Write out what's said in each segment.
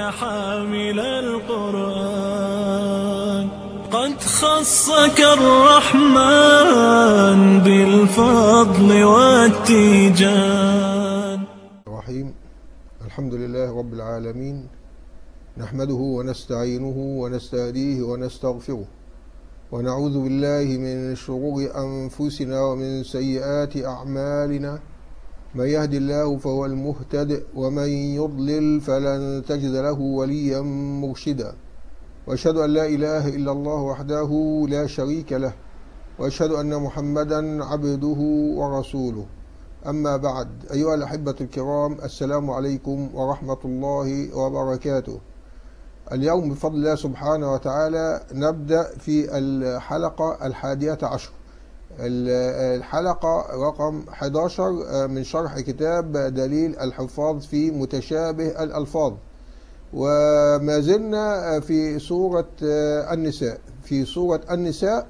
يا حامل القرآن قد خصك الرحمن بالفضل والتيجان الرحيم الحمد لله رب العالمين نحمده ونستعينه ونستهديه ونستغفره ونعوذ بالله من شرور أنفسنا ومن سيئات أعمالنا من يهد الله فهو المهتد ومن يضلل فلن تجد له وليا مرشدا واشهد ان لا اله الا الله وحده لا شريك له واشهد ان محمدا عبده ورسوله اما بعد ايها الاحبه الكرام السلام عليكم ورحمه الله وبركاته اليوم بفضل الله سبحانه وتعالى نبدا في الحلقه الحادية عشر الحلقة رقم 11 من شرح كتاب دليل الحفاظ في متشابه الألفاظ وما زلنا في سورة النساء في سورة النساء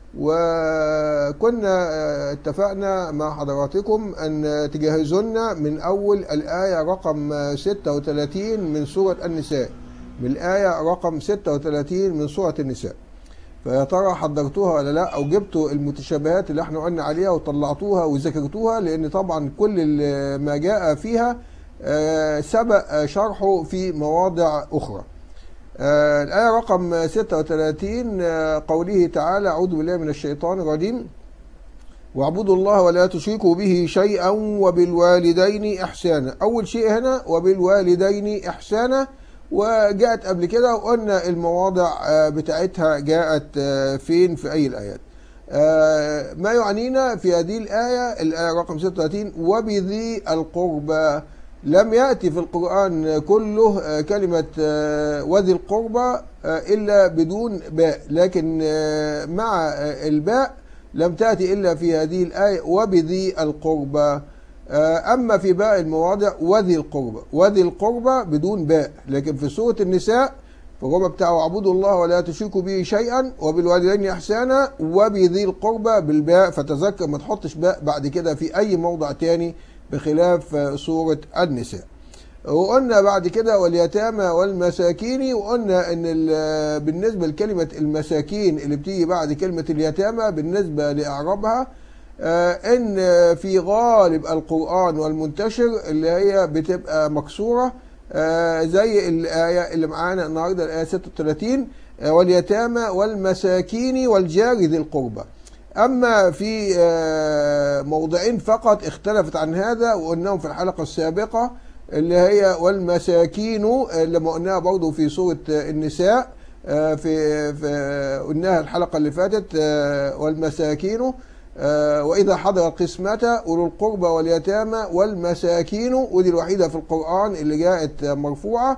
وكنا اتفقنا مع حضراتكم أن تجهزونا من أول الآية رقم 36 من سورة النساء من الآية رقم 36 من سورة النساء فيا ترى حضرتوها ولا لا او جبتوا المتشابهات اللي احنا قلنا عليها وطلعتوها وذاكرتوها لان طبعا كل ما جاء فيها سبق شرحه في مواضع اخرى الآية رقم 36 قوله تعالى أعوذ بالله من الشيطان الرجيم واعبدوا الله ولا تشركوا به شيئا وبالوالدين إحسانا أول شيء هنا وبالوالدين إحسانا وجاءت قبل كده وقلنا المواضع بتاعتها جاءت فين في أي الآيات ما يعنينا في هذه الآية الآية رقم 36 وبذي القربى لم يأتي في القرآن كله كلمة وذي القربى إلا بدون باء لكن مع الباء لم تأتي إلا في هذه الآية وبذي القربى أما في باقي المواضع وذي القربى وذي القربى بدون باء لكن في سورة النساء في الربع بتاعه اعبدوا الله ولا تشركوا به شيئا وبالوالدين إحسانا وبذي القربى بالباء فتذكر ما تحطش باء بعد كده في أي موضع تاني بخلاف سورة النساء وقلنا بعد كده واليتامى والمساكين وقلنا ان بالنسبة لكلمة المساكين اللي بتيجي بعد كلمة اليتامى بالنسبة لإعرابها ان في غالب القرآن والمنتشر اللي هي بتبقى مكسورة زي الآية اللي معانا النهاردة الآية 36 واليتامى والمساكين والجار ذي القربى أما في موضعين فقط اختلفت عن هذا وقلناهم في الحلقة السابقة اللي هي والمساكين لما قلناها برضو في سورة النساء في, في قلناها الحلقة اللي فاتت والمساكين وإذا حضر قسمة أولو القربى واليتامى والمساكين ودي الوحيدة في القرآن اللي جاءت مرفوعة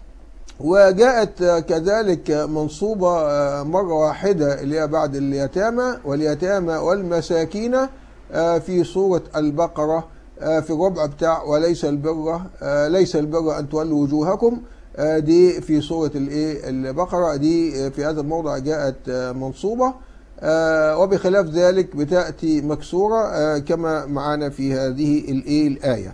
وجاءت كذلك منصوبة مرة واحدة اللي هي بعد اليتامى واليتامى والمساكين في سورة البقرة في الربع بتاع وليس البر ليس البر أن تولوا وجوهكم دي في سورة الايه البقرة دي في هذا الموضع جاءت منصوبة وبخلاف ذلك بتأتي مكسورة كما معنا في هذه الايه الآية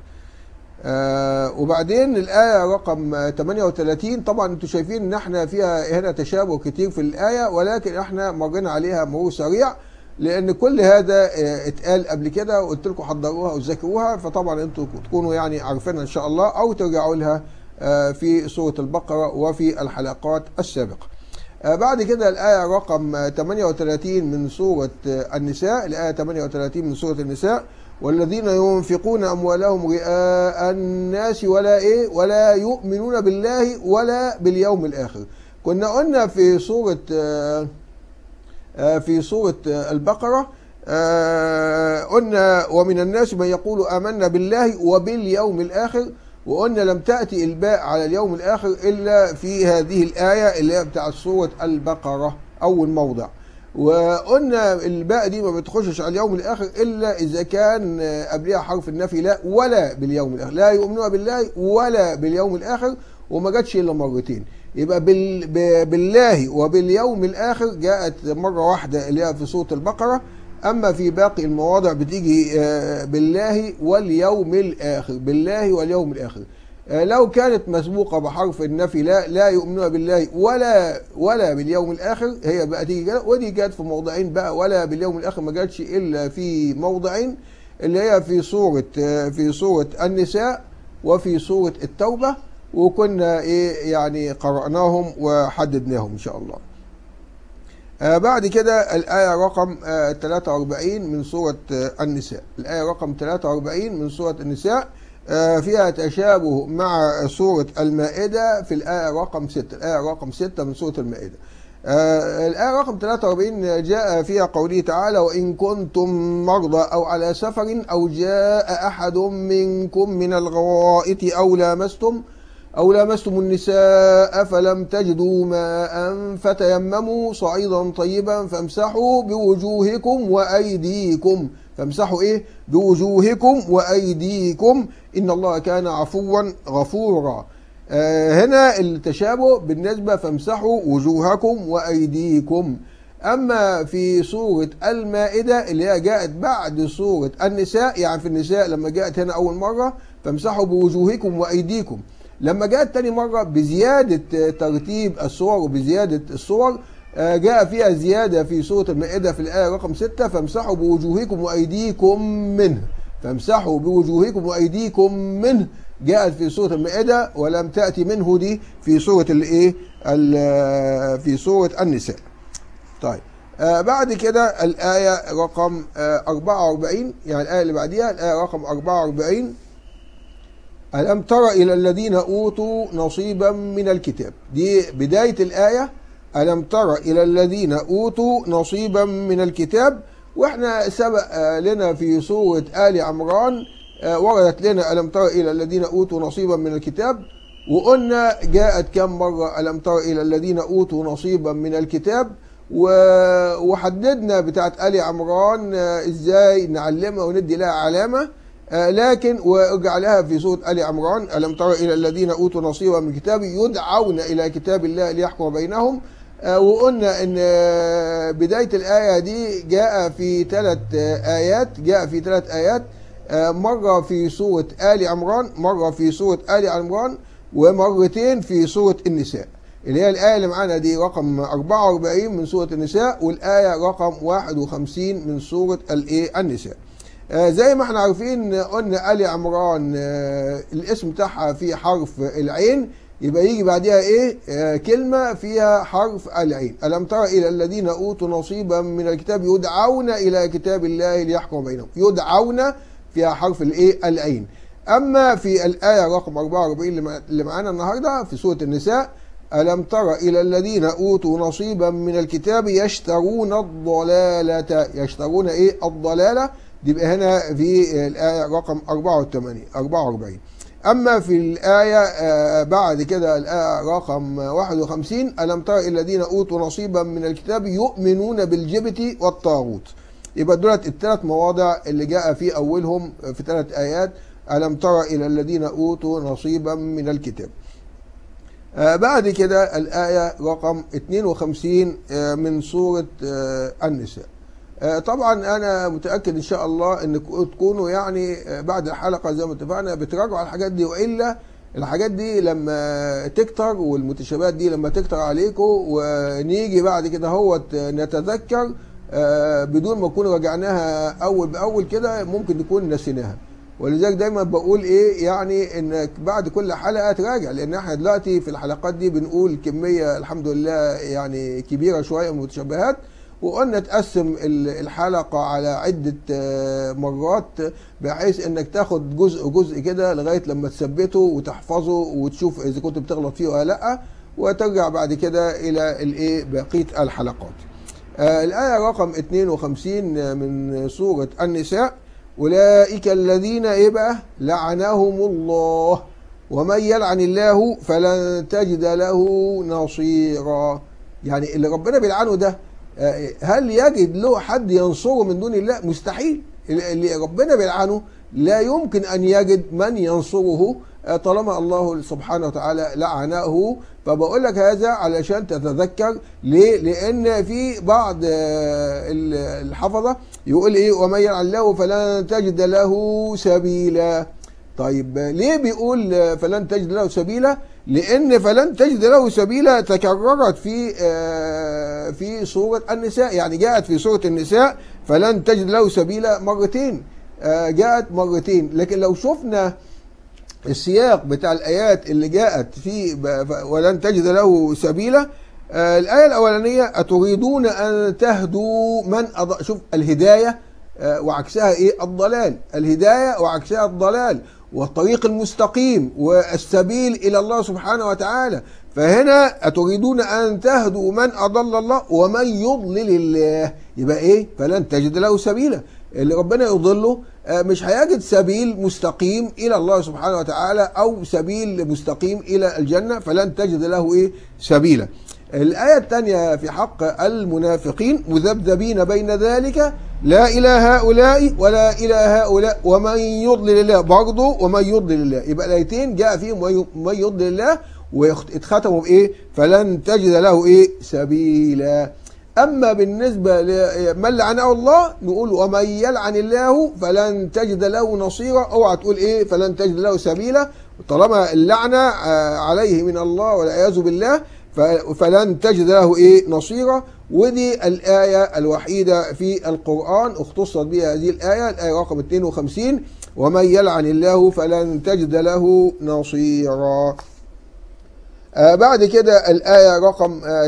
وبعدين الآية رقم 38 طبعا انتم شايفين ان احنا فيها هنا تشابه كتير في الآية ولكن احنا مرينا عليها مرور سريع لان كل هذا اتقال قبل كده وقلت لكم حضروها وذاكروها فطبعا انتم تكونوا يعني عارفينها ان شاء الله او ترجعوا لها في سورة البقرة وفي الحلقات السابقة بعد كده الآية رقم 38 من سورة النساء الآية 38 من سورة النساء والذين ينفقون أموالهم رئاء الناس ولا إيه ولا يؤمنون بالله ولا باليوم الآخر كنا قلنا في سورة في سورة البقرة قلنا ومن الناس من يقول آمنا بالله وباليوم الآخر وقلنا لم تأتي الباء على اليوم الآخر إلا في هذه الآية اللي هي بتاعت سورة البقرة أول موضع وقلنا الباء دي ما بتخشش على اليوم الآخر إلا إذا كان قبلها حرف النفي لا ولا باليوم الآخر لا يؤمنون بالله ولا باليوم الآخر وما جاتش إلا مرتين يبقى بال... بالله وباليوم الآخر جاءت مرة واحدة اللي هي في سورة البقرة أما في باقي المواضع بتيجي بالله واليوم الآخر بالله واليوم الآخر آه، لو كانت مسبوقة بحرف النفي لا لا يؤمنون بالله ولا ولا باليوم الآخر هي بقى تيجي كده ودي جت في موضعين بقى ولا باليوم الآخر ما جاتش إلا في موضعين اللي هي في سورة آه، في سورة النساء وفي سورة التوبة وكنا إيه يعني قرأناهم وحددناهم إن شاء الله. آه بعد كده الآية رقم آه 43 من سورة آه النساء الآية رقم 43 من سورة النساء آه فيها تشابه مع سورة المائدة في الآية رقم 6 الآية رقم 6 من سورة المائدة آه الآية رقم 43 جاء فيها قوله تعالى وإن كنتم مرضى أو على سفر أو جاء أحد منكم من الغائط أو لامستم أو لامستم النساء فلم تجدوا ماء فتيمموا صعيدا طيبا فامسحوا بوجوهكم وأيديكم فامسحوا إيه بوجوهكم وأيديكم إن الله كان عفوا غفورا آه هنا التشابه بالنسبة فامسحوا وجوهكم وأيديكم أما في سورة المائدة اللي هي جاءت بعد سورة النساء يعني في النساء لما جاءت هنا أول مرة فامسحوا بوجوهكم وأيديكم لما جاءت تاني مرة بزيادة ترتيب الصور وبزيادة الصور جاء فيها زيادة في سورة المائدة في الآية رقم 6 فامسحوا بوجوهكم وأيديكم منه فامسحوا بوجوهكم وأيديكم منه جاءت في سورة المائدة ولم تأتي منه دي في سورة الايه في سورة النساء طيب آه بعد كده الآية رقم آه 44 يعني الآية اللي بعديها الآية رقم 44 ألم تر إلى الذين أوتوا نصيبا من الكتاب دي بداية الآية ألم تر إلى الذين أوتوا نصيبا من الكتاب وإحنا سبق لنا في سورة آل عمران وردت لنا ألم تر إلى الذين أوتوا نصيبا من الكتاب وقلنا جاءت كم مرة ألم تر إلى الذين أوتوا نصيبا من الكتاب وحددنا بتاعت آل عمران إزاي نعلمها وندي لها علامة لكن وارجع لها في سورة آل عمران ألم تر إلى الذين أوتوا نصيبا من الكتاب يدعون إلى كتاب الله ليحكم بينهم وقلنا ان بداية الآية دي جاء في ثلاث آيات جاء في ثلاث آيات مرة في سورة آل عمران مرة في سورة آل عمران ومرتين في سورة النساء اللي هي الآية اللي معانا دي رقم 44 من سورة النساء والآية رقم 51 من سورة الإيه النساء آه زي ما احنا عارفين قلنا آل عمران آه الاسم بتاعها فيه حرف العين يبقى يجي بعدها ايه آه كلمة فيها حرف العين ألم تر إلى الذين أوتوا نصيبا من الكتاب يدعون إلى كتاب الله ليحكم بينهم يدعون فيها حرف الايه العين أما في الآية رقم 44 اللي معانا النهاردة في سورة النساء ألم تر إلى الذين أوتوا نصيبا من الكتاب يشترون الضلالة يشترون إيه الضلالة دي يبقى هنا في الآية رقم 84 44 أما في الآية آه بعد كده الآية رقم 51 ألم تر إلى الذين أوتوا نصيبا من الكتاب يؤمنون بالجبت والطاغوت يبقى دولت الثلاث مواضع اللي جاء في أولهم في ثلاث آيات ألم تر إلى الذين أوتوا نصيبا من الكتاب آه بعد كده الآية رقم 52 آه من سورة النساء طبعا انا متاكد ان شاء الله ان تكونوا يعني بعد الحلقه زي ما اتفقنا بتراجعوا على الحاجات دي والا الحاجات دي لما تكتر والمتشابهات دي لما تكتر عليكم ونيجي بعد كده هو نتذكر بدون ما نكون راجعناها اول باول كده ممكن نكون نسيناها ولذلك دايما بقول ايه يعني انك بعد كل حلقه تراجع لان احنا دلوقتي في الحلقات دي بنقول كميه الحمد لله يعني كبيره شويه من المتشابهات وقلنا تقسم الحلقة على عدة مرات بحيث انك تاخد جزء جزء كده لغاية لما تثبته وتحفظه وتشوف اذا كنت بتغلط فيه ولا لا وترجع بعد كده الى الايه بقية الحلقات الآية رقم 52 من سورة النساء أولئك الذين إيه بقى لعنهم الله ومن يلعن الله فلن تجد له نصيرا يعني اللي ربنا بيلعنه ده هل يجد له حد ينصره من دون الله مستحيل اللي ربنا بيلعنه لا يمكن ان يجد من ينصره طالما الله سبحانه وتعالى لعنه فبقول لك هذا علشان تتذكر ليه لان في بعض الحفظه يقول ايه ومن يلعن الله فلن تجد له سبيلا طيب آه، ليه بيقول آه، فلن تجد له سبيلا لان فلن تجد له سبيلا تكررت في آه، في سوره النساء يعني جاءت في سوره النساء فلن تجد له سبيلا مرتين آه، جاءت مرتين لكن لو شفنا السياق بتاع الآيات اللي جاءت في ب- ف- ولن تجد له سبيلا آه، الآية الأولانية أتريدون أن تهدوا من أض... شوف الهداية آه، وعكسها إيه الضلال الهداية وعكسها الضلال والطريق المستقيم والسبيل إلى الله سبحانه وتعالى فهنا أتريدون أن تهدوا من أضل الله ومن يضلل الله يبقى إيه فلن تجد له سبيلا اللي ربنا يضله آه، مش هيجد سبيل مستقيم الى الله سبحانه وتعالى او سبيل مستقيم الى الجنه فلن تجد له ايه سبيلا. الايه الثانيه في حق المنافقين مذبذبين بين ذلك لا الى هؤلاء ولا الى هؤلاء ومن يضلل الله برضه ومن يضلل الله يبقى الايتين جاء فيهم ومن يضلل الله واتختموا بايه؟ فلن تجد له ايه؟ سبيلا. اما بالنسبه لمن لعنه الله نقول ومن يلعن الله فلن تجد له نصيرا اوعى تقول ايه فلن تجد له سبيلا طالما اللعنه آه، عليه من الله والعياذ بالله ف- فلن تجد له ايه نصيرا ودي الايه الوحيده في القران اختصت بها هذه الايه الايه رقم 52 ومن يلعن الله فلن تجد له نصيرا آه، بعد كده الآية رقم آه،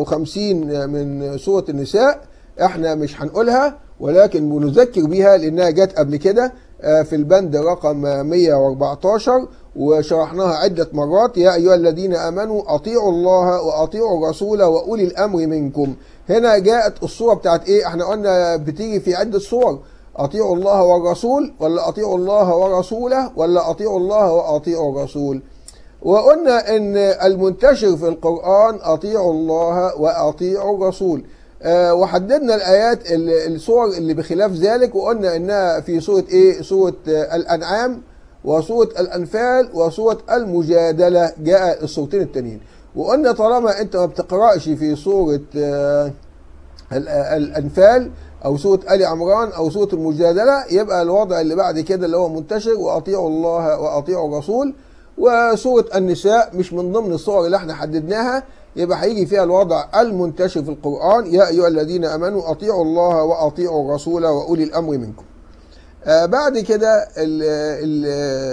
59 من سورة النساء احنا مش هنقولها ولكن بنذكر بيها لأنها جت قبل كده آه، في البند رقم آه، 114 وشرحناها عدة مرات يا أيها الذين آمنوا أطيعوا الله وأطيعوا الرسول وأولي الأمر منكم هنا جاءت الصورة بتاعت إيه احنا قلنا بتيجي في عدة صور أطيعوا الله والرسول ولا أطيعوا الله ورسوله ولا أطيعوا الله وأطيعوا الرسول وقلنا ان المنتشر في القرآن اطيعوا الله واطيعوا الرسول آه، وحددنا الايات ال- الصور اللي بخلاف ذلك وقلنا انها في سورة ايه سورة آه، الانعام وسورة الانفال وسورة المجادلة جاء الصورتين التانيين وقلنا طالما انت ما بتقرأش في سورة آه، ال- الانفال او سوره ال عمران او سوره المجادله يبقى الوضع اللي بعد كده اللي هو منتشر واطيعوا الله واطيعوا الرسول وسوره النساء مش من ضمن الصور اللي احنا حددناها يبقى هيجي فيها الوضع المنتشر في القران يا ايها الذين امنوا اطيعوا الله واطيعوا الرسول واولي الامر منكم. آه بعد كده ال ال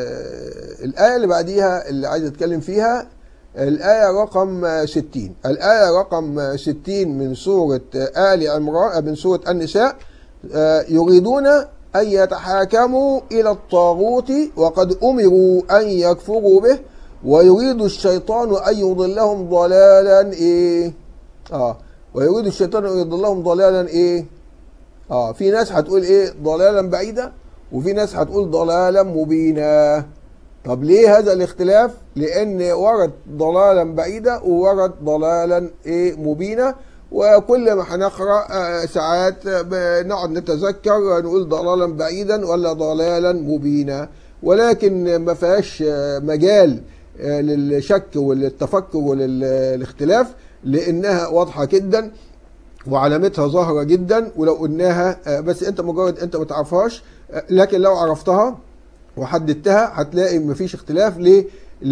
الآية اللي بعديها اللي عايز أتكلم فيها الآية رقم آه، 60 الآية رقم آه، 60 من سورة آه، آل عمران آه، من سورة النساء آه، يريدون أن يتحاكموا إلى الطاغوت وقد أمروا أن يكفروا به ويريد الشيطان أن يضلهم ضلالا إيه آه ويريد الشيطان أن يضلهم ضلالا إيه اه في ناس هتقول ايه ضلالا بعيدا وفي ناس هتقول ضلالا مبينا طب ليه هذا الاختلاف لان ورد ضلالا بعيدا وورد ضلالا ايه مبينا وكل ما هنقرا آه، ساعات بنقعد نتذكر نقول ضلالا بعيدا ولا ضلالا مبينا ولكن ما فيهاش آه، مجال آه، للشك وللتفكر وللاختلاف لانها واضحه جدا وعلامتها ظاهرة جدا ولو قلناها آه، بس انت مجرد انت ما تعرفهاش آه، لكن لو عرفتها وحددتها هتلاقي مفيش اختلاف ليه؟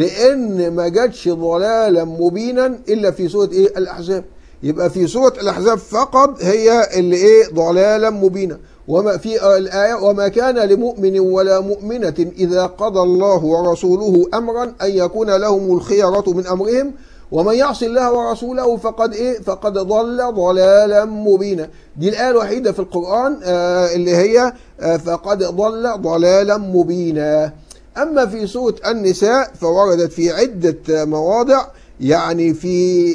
لان ما جاتش ضلالا مبينا الا في سورة ايه؟ الاحزاب يبقى في سورة الاحزاب فقط هي اللي ايه؟ ضلالا مبينا وما في آه، الآية وما كان لمؤمن ولا مؤمنة إذا قضى الله ورسوله أمرا أن يكون لهم الخيرة من أمرهم ومن يعص الله ورسوله فقد ايه فقد ضل ضلالا مبينا دي الايه الوحيده في القران آه اللي هي آه فقد ضل ضلالا مبينا اما في سوره النساء فوردت في عده آه، مواضع يعني في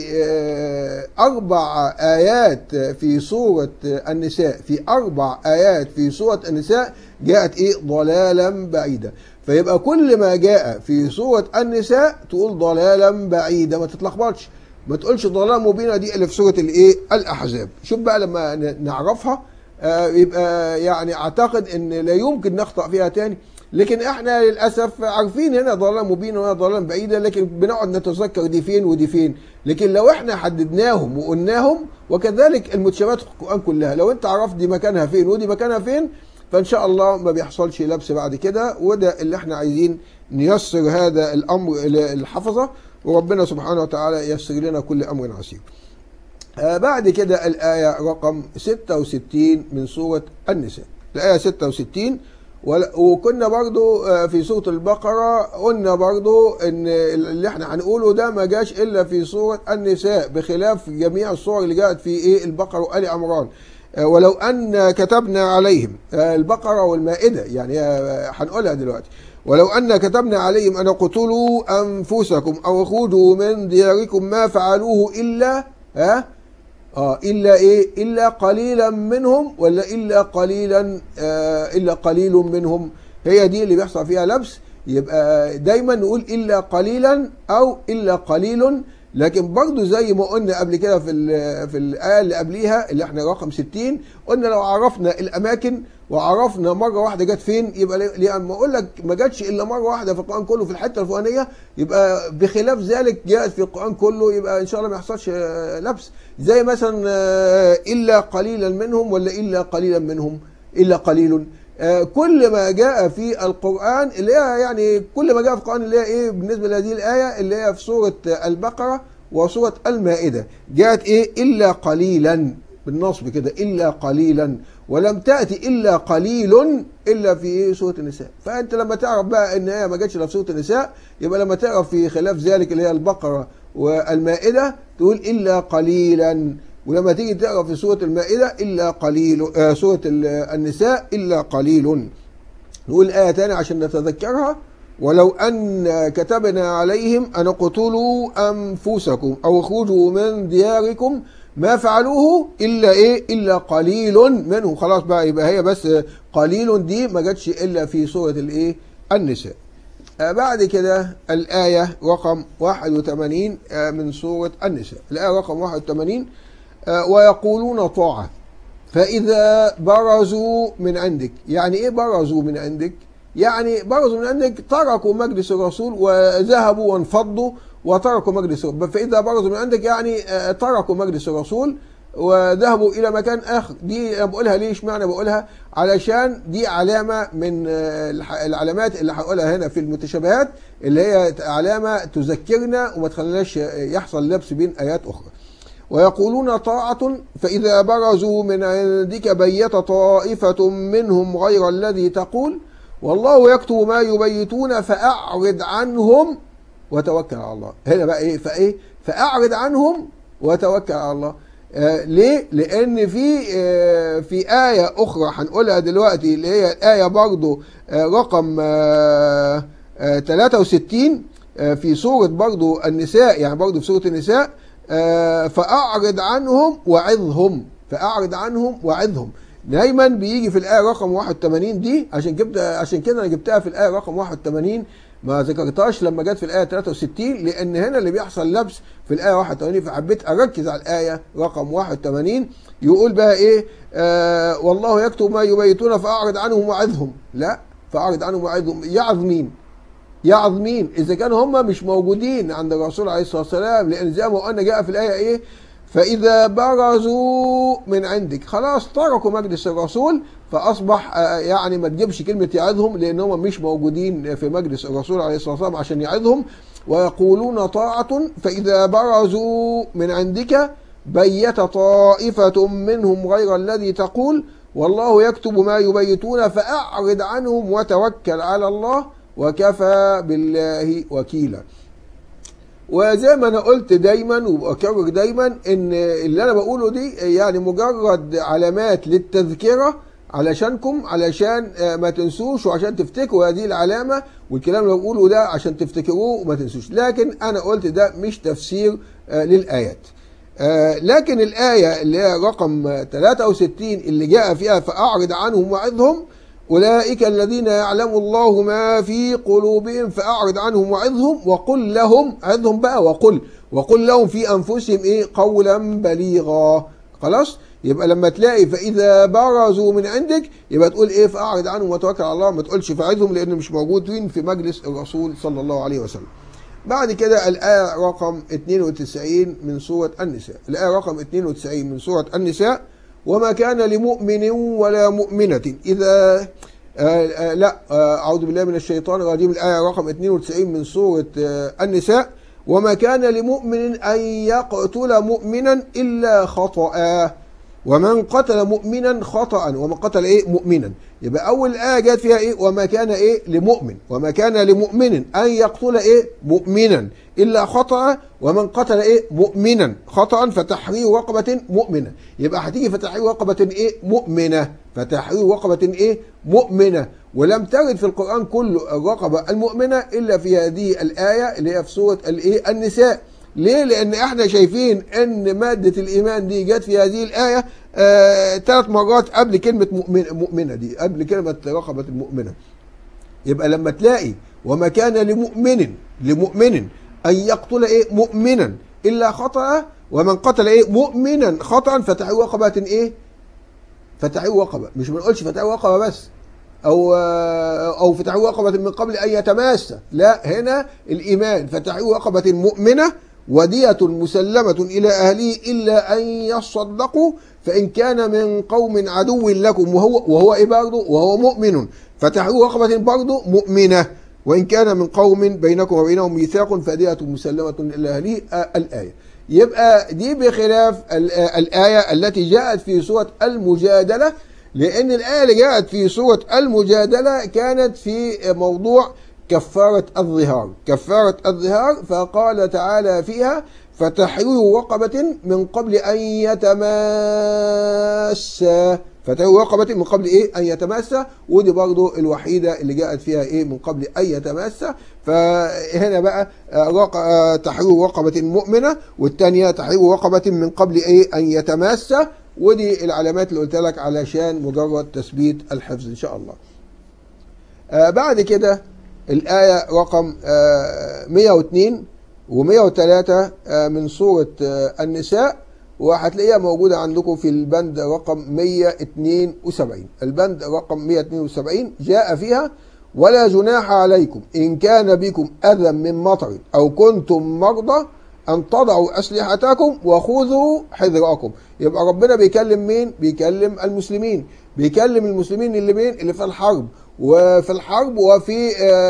آه، أربع آيات في سورة النساء في أربع آيات في سورة النساء جاءت إيه ضلالا بعيدا فيبقى كل ما جاء في سورة النساء تقول ضلالا بعيدا ما تتلخبطش ما تقولش ضلال مبينة دي اللي في سورة الإيه الأحزاب شوف بقى لما ن- نعرفها آه، يبقى يعني أعتقد إن لا يمكن نخطأ فيها تاني لكن احنا للاسف عارفين هنا ضلال مبين وهنا ضلال بعيدا لكن بنقعد نتذكر دي فين ودي فين لكن لو احنا حددناهم وقلناهم وكذلك المتشابهات في القران كلها لو انت عرفت دي مكانها فين ودي مكانها فين فان شاء الله ما بيحصلش لبس بعد كده وده اللي احنا عايزين نيسر هذا الامر للحفظه وربنا سبحانه وتعالى ييسر لنا كل امر عسير. آه بعد كده الآية رقم 66 من سورة النساء الآية 66 ول- وكنا برضو آه، في سورة البقرة قلنا برضو ان اللي احنا هنقوله ده ما جاش الا في سورة النساء بخلاف جميع الصور اللي جاءت في ايه البقرة وآل عمران آه، ولو ان كتبنا عليهم آه، البقرة والمائدة يعني آه، هنقولها دلوقتي ولو أن كتبنا عليهم أن اقتلوا أنفسكم أو خذوا من دياركم ما فعلوه إلا ها اه الا ايه الا قليلا منهم ولا الا قليلا آه الا قليل منهم هي دي اللي بيحصل فيها لبس يبقى دايما نقول الا قليلا او الا قليل لكن برضو زي ما قلنا قبل كده في ال- في الايه اللي قبليها اللي احنا رقم 60 قلنا لو عرفنا الاماكن وعرفنا مره واحده جت فين يبقى ليه- لما اقول لك ما جاتش الا مره واحده في القران كله في الحته الفلانيه يبقى بخلاف ذلك جاءت في القران كله يبقى ان شاء الله ما يحصلش آه، لبس زي مثلا آه، الا قليلا منهم ولا الا قليلا منهم الا قليل آه، كل ما جاء في القرآن اللي هي يعني كل ما جاء في القرآن اللي هي ايه بالنسبة لهذه الآية اللي هي في سورة البقرة وسورة المائدة جاءت ايه إلا قليلا بالنصب كده إلا قليلا ولم تأتي إلا قليل إلا في إيه سورة النساء فأنت لما تعرف بقى إن هي ما جاتش إلا في سورة النساء يبقى لما تعرف في خلاف ذلك اللي هي البقرة والمائدة تقول إلا قليلا ولما تيجي تقرا في سوره المائده الا قليل آه سوره ال- النساء الا قليل نقول ايه تاني عشان نتذكرها ولو ان كتبنا عليهم ان اقتلوا انفسكم او اخرجوا من دياركم ما فعلوه الا ايه الا قليل منهم خلاص بقى يبقى هي بس قليل دي ما جاتش الا في سوره الايه النساء آه، بعد كده الآية رقم 81 آه، من سورة النساء الآية رقم 81 آه، ويقولون طاعة فإذا برزوا من عندك يعني إيه برزوا من عندك يعني برزوا من عندك تركوا مجلس الرسول وذهبوا وانفضوا وتركوا مجلس الرسول فإذا برزوا من عندك يعني آه، تركوا مجلس الرسول وذهبوا الى مكان اخر دي انا بقولها ليه اشمعنى بقولها علشان دي علامه من آه، الح- العلامات اللي هقولها هنا في المتشابهات اللي هي علامه تذكرنا وما تخليناش يحصل لبس بين ايات اخرى ويقولون طاعة فإذا برزوا من عندك بيت طائفة منهم غير الذي تقول والله يكتب ما يبيتون فأعرض عنهم وتوكل على الله هنا بقى ايه فايه فأعرض عنهم وتوكل على الله آه ليه؟ لأن في آه في آية أخرى هنقولها دلوقتي اللي هي الآية برضو آه رقم آه آه 63 آه في سورة برضو النساء يعني برضو في سورة النساء آه فأعرض عنهم وعظهم فأعرض عنهم وعظهم دايما بيجي في الآية رقم 81 دي عشان كده عشان كده أنا جبتها في الآية رقم 81 ما ذكرتهاش لما جت في الآية 63 لأن هنا اللي بيحصل لبس في الآية 81 فحبيت أركز على الآية رقم 81 يقول بقى إيه آه والله يكتب ما يبيتون فأعرض عنهم وعظهم لا فأعرض عنهم وعظهم يعظ مين؟ يعظ مين؟ إذا كانوا هم مش موجودين عند الرسول عليه الصلاة والسلام لأن زي ما قلنا جاء في الآية إيه؟ فإذا برزوا من عندك خلاص تركوا مجلس الرسول فأصبح آه، يعني ما تجيبش كلمة يعظهم لأن هم مش موجودين في مجلس الرسول عليه الصلاة والسلام عشان يعظهم ويقولون طاعة فإذا برزوا من عندك بيت طائفة منهم غير الذي تقول والله يكتب ما يبيتون فأعرض عنهم وتوكل على الله وكفى بالله وكيلا وزي ما انا قلت دايما وبكرر دايما ان اللي انا بقوله دي يعني مجرد علامات للتذكره علشانكم علشان آه، ما تنسوش وعشان تفتكروا هذه العلامه والكلام اللي بقوله ده عشان تفتكروه وما تنسوش لكن انا قلت ده مش تفسير آه، للايات آه، لكن الآية اللي هي رقم 63 اللي جاء فيها فأعرض عنهم وعظهم أولئك الذين يعلم الله ما في قلوبهم فأعرض عنهم وعظهم وقل لهم عظهم بقى وقل وقل لهم في أنفسهم إيه قولا بليغا خلاص يبقى لما تلاقي فإذا برزوا من عندك يبقى تقول إيه فأعرض عنهم وتوكل على الله ما تقولش فعظهم لأن مش موجودين في مجلس الرسول صلى الله عليه وسلم بعد كده الآية رقم 92 من سورة النساء الآية رقم 92 من سورة النساء وما كان لمؤمن ولا مؤمنة إذا آه آه لا آه أعوذ بالله من الشيطان الرجيم الآية رقم 92 من سورة آه النساء وما كان لمؤمن أن يقتل مؤمنا إلا خطأ ومن قتل مؤمنا خطأ ومن قتل إيه مؤمنا يبقى أول آية جت فيها إيه وما كان إيه لمؤمن وما كان لمؤمن أن يقتل إيه مؤمنا إلا خطأ ومن قتل إيه مؤمنا خطأ فتحرير رقبة مؤمنة يبقى هتيجي فتحرير رقبة إيه مؤمنة فتحرير رقبة إيه مؤمنة ولم ترد في القرآن كله الرقبة المؤمنة إلا في هذه الآية اللي هي في سورة الإيه النساء ليه؟ لأن احنا شايفين أن مادة الإيمان دي جت في هذه الآية آه ثلاث مرات قبل كلمة مؤمن مؤمنة دي قبل كلمة رقبة المؤمنة يبقى لما تلاقي وما كان لمؤمن لمؤمن أن يقتل إيه مؤمنا إلا خطأ ومن قتل إيه مؤمنا خطأ فتحرير رقبة إيه فتحرير رقبة مش ما نقولش فتحرير رقبة بس أو أو فتحرير رقبة من قبل أن يتماس لا هنا الإيمان فتحرير رقبة مؤمنة ودية مسلمة إلى أهله إلا أن يصدقوا فإن كان من قوم عدو لكم وهو وهو إيه برضه وهو مؤمن فتحرير رقبة برضه مؤمنة وإن كان من قوم بينكم وبينهم ميثاق فدية مسلمة إلى أهله الآية يبقى دي بخلاف الآية التي جاءت في سورة المجادلة لأن الآية اللي جاءت في سورة المجادلة كانت في موضوع كفارة الظهار كفارة الظهار فقال تعالى فيها فتحرير رقبة من قبل أن يتماسا فتحرير رقبة من قبل إيه أن يتماسا ودي برضو الوحيدة اللي جاءت فيها إيه من قبل أن يتماسا فهنا بقى رق... تحرير رقبة مؤمنة والثانية تحرير رقبة من قبل إيه أن يتماسا ودي العلامات اللي قلت لك علشان مجرد تثبيت الحفظ إن شاء الله آه بعد كده الآية رقم 102 و103 من سورة النساء وهتلاقيها موجودة عندكم في البند رقم 172 البند رقم 172 جاء فيها ولا جناح عليكم إن كان بكم أذى من مطر أو كنتم مرضى أن تضعوا أسلحتكم وخذوا حذركم يبقى ربنا بيكلم مين؟ بيكلم المسلمين بيكلم المسلمين اللي مين؟ اللي في الحرب وفي الحرب وفي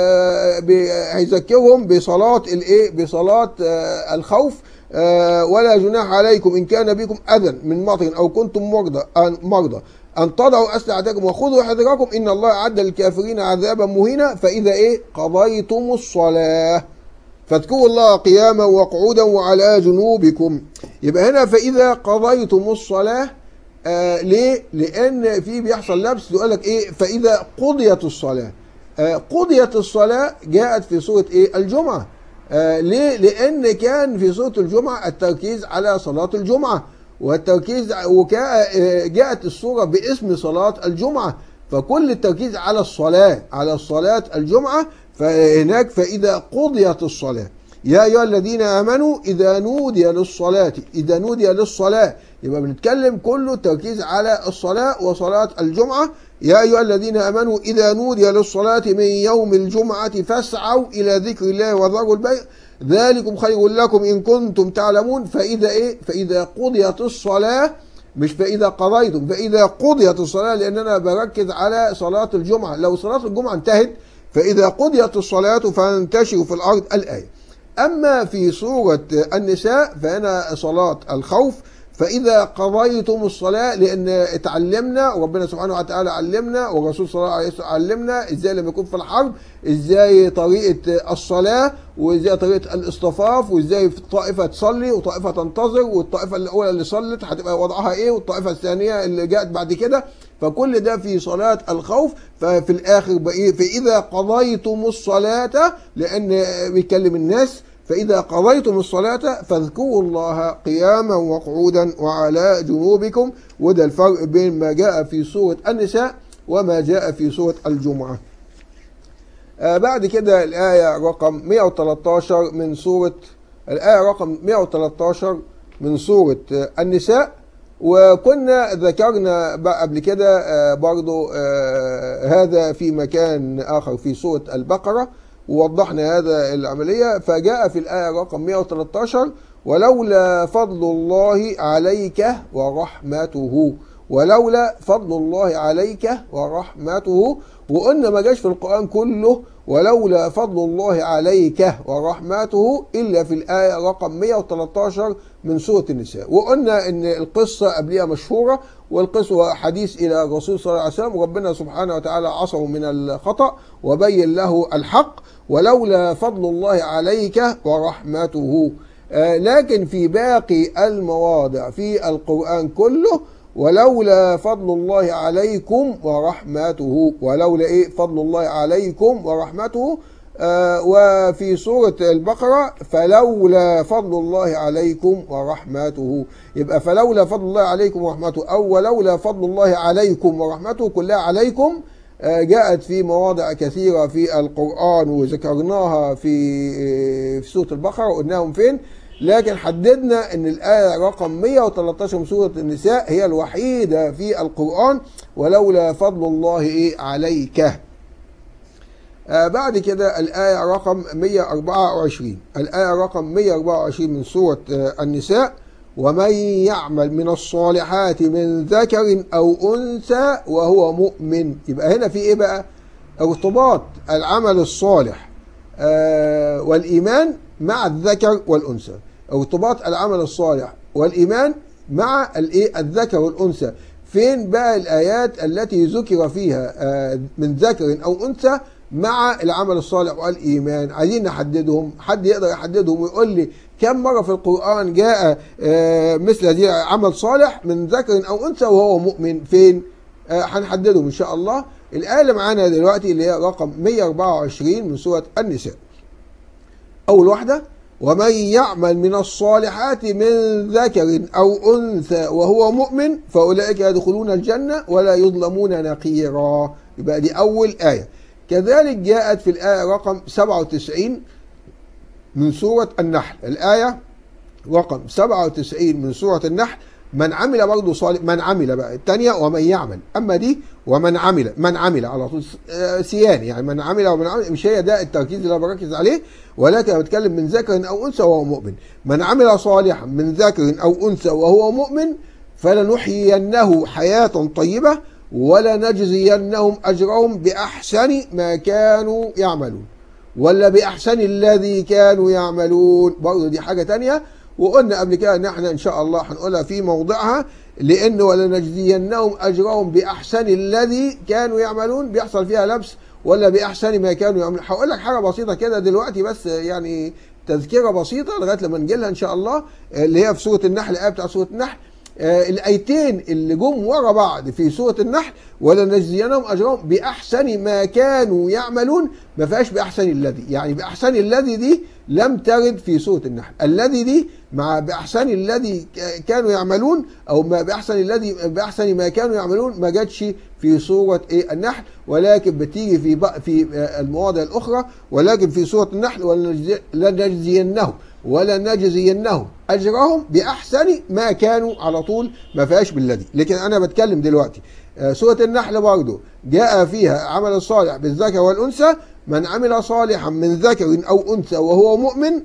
هيذكرهم بصلاة الايه بصلاة الخوف ولا جناح عليكم ان كان بكم اذى من مطر او كنتم مرضى مرضى ان تضعوا اسلحتكم وخذوا حذركم ان الله اعد للكافرين عذابا مهينا فاذا ايه قضيتم الصلاه فاذكروا الله قياما وقعودا وعلى جنوبكم يبقى هنا فاذا قضيتم الصلاه آه ليه؟ لأن في بيحصل لبس يقول لك إيه؟ فإذا قضيت الصلاة آه قضيت الصلاة جاءت في سورة إيه؟ الجمعة آه ليه؟ لأن كان في سورة الجمعة التركيز على صلاة الجمعة والتركيز وجاءت السورة باسم صلاة الجمعة فكل التركيز على الصلاة على صلاة الجمعة فهناك فإذا قضيت الصلاة يا أيها الذين آمنوا إذا نودي للصلاة إذا نودي للصلاة يبقى بنتكلم كله التركيز على الصلاة وصلاة الجمعة يا أيها الذين آمنوا إذا نودي للصلاة من يوم الجمعة فاسعوا إلى ذكر الله وذروا البيع ذلكم خير لكم إن كنتم تعلمون فإذا إيه فإذا قضيت الصلاة مش فإذا قضيتم فإذا قضيت الصلاة لأن أنا بركز على صلاة الجمعة لو صلاة الجمعة انتهت فإذا قضيت الصلاة فانتشروا في الأرض الآية أما في سورة النساء فهنا صلاة الخوف فإذا قضيتم الصلاة لأن اتعلمنا وربنا سبحانه وتعالى علمنا والرسول صلى الله عليه وسلم علمنا ازاي لما يكون في الحرب ازاي طريقة الصلاة وازاي طريقة الاصطفاف وازاي في الطائفة تصلي وطائفة تنتظر والطائفة الأولى اللي صلت هتبقى وضعها ايه والطائفة الثانية اللي جاءت بعد كده فكل ده في صلاة الخوف ففي الآخر بقى فإذا قضيتم الصلاة لأن بيكلم الناس فإذا قضيتم الصلاة فاذكروا الله قياما وقعودا وعلى جنوبكم وده الفرق بين ما جاء في سورة النساء وما جاء في سورة الجمعة آه بعد كده الآية رقم 113 من سورة الآية رقم 113 من سورة النساء وكنا ذكرنا قبل كده آه برضو آه هذا في مكان آخر في سورة البقرة ووضحنا هذا العملية فجاء في الآية رقم 113 ولولا فضل الله عليك ورحمته ولولا فضل الله عليك ورحمته وقلنا ما جاش في القرآن كله ولولا فضل الله عليك ورحمته إلا في الآية رقم 113 من سورة النساء وقلنا إن القصة قبلها مشهورة والقصة حديث إلى الرسول صلى الله عليه وسلم ربنا سبحانه وتعالى عصمه من الخطأ وبين له الحق ولولا فضل الله عليك ورحمته آه، لكن في باقي المواضع في القرآن كله ولولا فضل الله عليكم ورحمته ولولا ايه فضل الله عليكم ورحمته آه وفي سورة البقرة فلولا فضل الله عليكم ورحمته يبقى فلولا فضل الله عليكم ورحمته أو ولولا فضل الله عليكم ورحمته كلها عليكم آه جاءت في مواضع كثيرة في القرآن وذكرناها في آه في سورة البقرة وقلناهم فين لكن حددنا ان الآية رقم 113 من سورة النساء هي الوحيدة في القرآن ولولا فضل الله إيه عليك آه بعد كده الآية رقم 124 الآية رقم 124 من سورة آه النساء ومن يعمل من الصالحات من ذكر أو أنثى وهو مؤمن يبقى هنا في إيه بقى ارتباط العمل الصالح آه والإيمان مع الذكر والأنثى ارتباط العمل الصالح والإيمان مع الايه الذكر والأنثى فين بقى الآيات التي ذكر فيها آه من ذكر أو أنثى مع العمل الصالح والإيمان عايزين نحددهم حد يقدر يحددهم ويقول لي كم مرة في القرآن جاء آه مثل هذه عمل صالح من ذكر أو أنثى وهو مؤمن فين آه هنحددهم إن شاء الله الآية اللي معانا دلوقتي اللي هي رقم 124 من سورة النساء أول واحدة ومن يعمل من الصالحات من ذكر أو أنثى وهو مؤمن فأولئك يدخلون الجنة ولا يظلمون نقيرا يبقى دي أول آية كذلك جاءت في الآية رقم 97 من سورة النحل الآية رقم 97 من سورة النحل من عمل برضه صالح من عمل بقى الثانية ومن يعمل أما دي ومن عمل من عمل على طول سيان يعني من عمل ومن عمل مش هي ده التركيز اللي انا بركز عليه ولكن انا بتكلم من ذكر او انثى وهو مؤمن من عمل صالحا من ذكر او انثى وهو مؤمن فلنحيينه حياة طيبة ولنجزينهم اجرهم باحسن ما كانوا يعملون ولا باحسن الذي كانوا يعملون برضه دي حاجة تانية وقلنا قبل كده ان احنا ان شاء الله هنقولها في موضعها لان ولنجزينهم اجرهم باحسن الذي كانوا يعملون بيحصل فيها لبس ولا باحسن ما كانوا يعملون هقول لك حاجه بسيطه كده دلوقتي بس يعني تذكره بسيطه لغايه لما نجي لها ان شاء الله اللي هي في سوره النحل الايه بتاع سوره النحل آه الايتين اللي جم ورا بعض في سوره النحل ولنجزينهم اجرهم باحسن ما كانوا يعملون ما فيهاش باحسن الذي يعني باحسن الذي دي لم ترد في سوره النحل الذي دي مع باحسن الذي كانوا يعملون او ما باحسن الذي باحسن ما كانوا يعملون ما جاتش في سوره ايه النحل ولكن بتيجي في في المواضع الاخرى ولكن في سوره النحل ولنجزينهم ولنجزينهم اجرهم باحسن ما كانوا على طول ما فيهاش بالذي لكن انا بتكلم دلوقتي سوره النحل برضه جاء فيها عمل الصالح بالذكر والانثى من عمل صالحا من ذكر او انثى وهو مؤمن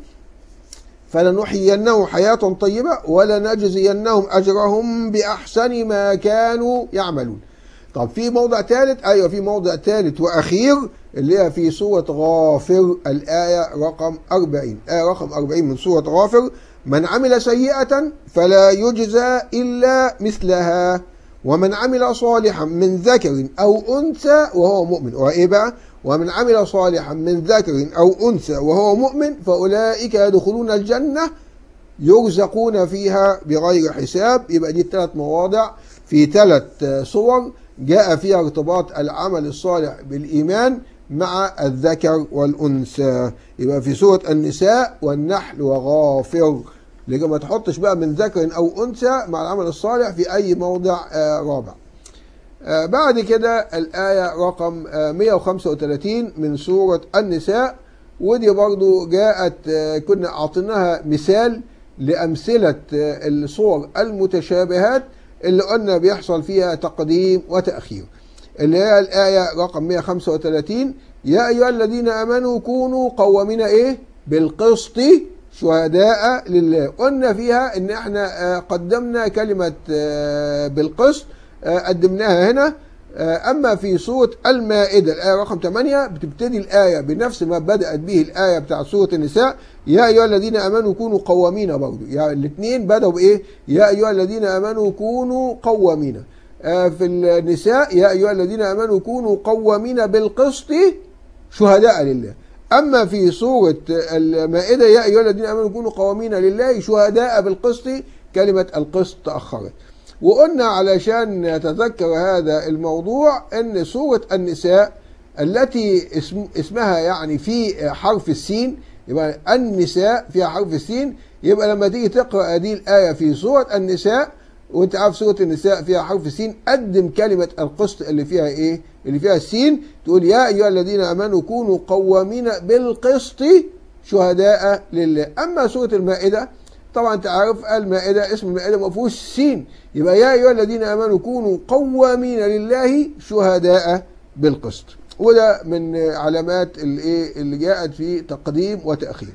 فلنحيينه حياة طيبة ولنجزينهم أجرهم بأحسن ما كانوا يعملون طب في موضع ثالث أيوة في موضع ثالث وأخير اللي هي في سورة غافر الآية رقم 40 آية رقم 40 من سورة غافر من عمل سيئة فلا يجزى إلا مثلها ومن عمل صالحا من ذكر أو أنثى وهو مؤمن وإيه بقى ومن عمل صالحا من ذكر أو أنثى وهو مؤمن فأولئك يدخلون الجنة يرزقون فيها بغير حساب يبقى دي ثلاث مواضع في ثلاث صور جاء فيها ارتباط العمل الصالح بالإيمان مع الذكر والأنثى يبقى في سورة النساء والنحل وغافر لكن ما تحطش بقى من ذكر أو أنثى مع العمل الصالح في أي موضع رابع بعد كده الآية رقم 135 من سورة النساء ودي برضو جاءت كنا أعطيناها مثال لأمثلة الصور المتشابهات اللي قلنا بيحصل فيها تقديم وتأخير اللي هي الآية رقم 135 يا أيها الذين آمنوا كونوا قوامين إيه بالقسط شهداء لله قلنا فيها ان احنا قدمنا كلمة بالقسط آه، قدمناها هنا آه، أما في سورة المائدة الآية رقم 8 بتبتدي الآية بنفس ما بدأت به الآية بتاع سورة النساء يا أيها الذين آمنوا كونوا قوامين برضه يعني الاثنين بدأوا بإيه يا أيها الذين آمنوا كونوا قوامين آه، في النساء يا أيها الذين آمنوا كونوا قوامين بالقسط شهداء لله أما في سورة المائدة يا أيها الذين آمنوا كونوا قوامين لله شهداء بالقسط كلمة القسط تأخرت وقلنا علشان نتذكر هذا الموضوع أن سورة النساء التي اسم اسمها يعني في حرف السين يبقى النساء فيها حرف السين يبقى لما تيجي تقرأ هذه الآية في سورة النساء وانت عارف سورة النساء فيها حرف السين قدم كلمة القسط اللي فيها ايه اللي فيها السين تقول يا ايها الذين امنوا كونوا قوامين بالقسط شهداء لله اما سورة المائدة طبعا انت عارف المائدة اسم المائدة ما فيهوش سين يبقى يا ايها الذين امنوا كونوا قوامين لله شهداء بالقسط وده من علامات الايه اللي جاءت في تقديم وتأخير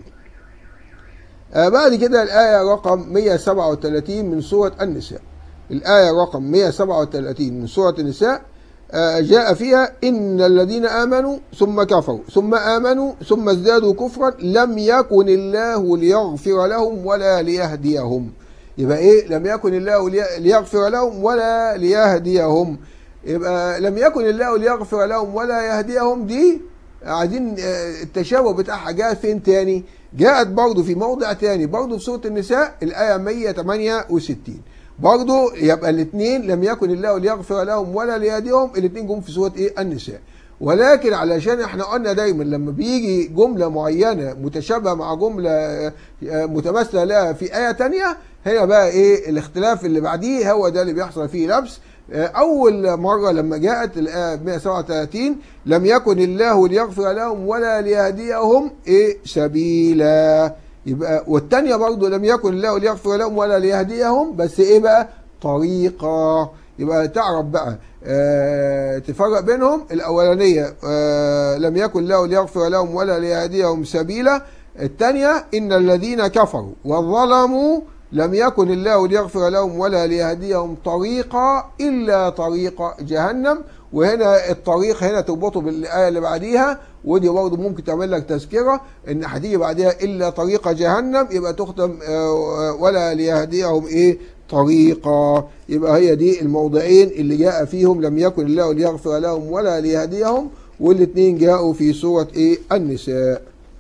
آه بعد كده الآية رقم 137 من سورة النساء الآية رقم 137 من سورة النساء آه جاء فيها إن الذين آمنوا ثم كفروا ثم آمنوا ثم ازدادوا كفرا لم يكن الله ليغفر لهم ولا ليهديهم يبقى إيه لم يكن الله لي- ليغفر لهم ولا ليهديهم يبقى لم يكن الله ليغفر لهم ولا يهديهم دي عايزين آه، التشابه بتاعها جاء فين تاني جاءت برضه في موضع تاني برضه في سورة النساء الآية 168 برضه يبقى الاثنين لم يكن الله ليغفر لهم ولا ليهديهم الاثنين جم في سورة ايه النساء ولكن علشان احنا قلنا دايما لما بيجي جملة معينة متشابهة مع جملة آه، آه، متماثلة لها في آية تانية هنا بقى ايه الاختلاف اللي بعديه هو ده اللي بيحصل فيه لبس أول مرة لما جاءت الآية 137 لم يكن الله ليغفر لهم ولا ليهديهم إيه سبيلا يبقى والتانية برضو لم يكن الله ليغفر لهم ولا ليهديهم بس إيه بقى طريقة يبقى تعرف بقى آه تفرق بينهم الأولانية آه لم يكن الله ليغفر لهم ولا ليهديهم سبيلا الثانية إن الذين كفروا وظلموا لم يكن الله ليغفر لهم ولا ليهديهم طريقا إلا طريق جهنم وهنا الطريق هنا تربطه بالآية اللي بعديها ودي برضه ممكن تعمل لك تذكرة إن هتيجي بعدها إلا طريق جهنم يبقى تختم آه، ولا ليهديهم إيه طريقا يبقى هي دي الموضعين اللي جاء فيهم لم يكن الله ليغفر لهم ولا ليهديهم والاثنين جاءوا في سورة إيه النساء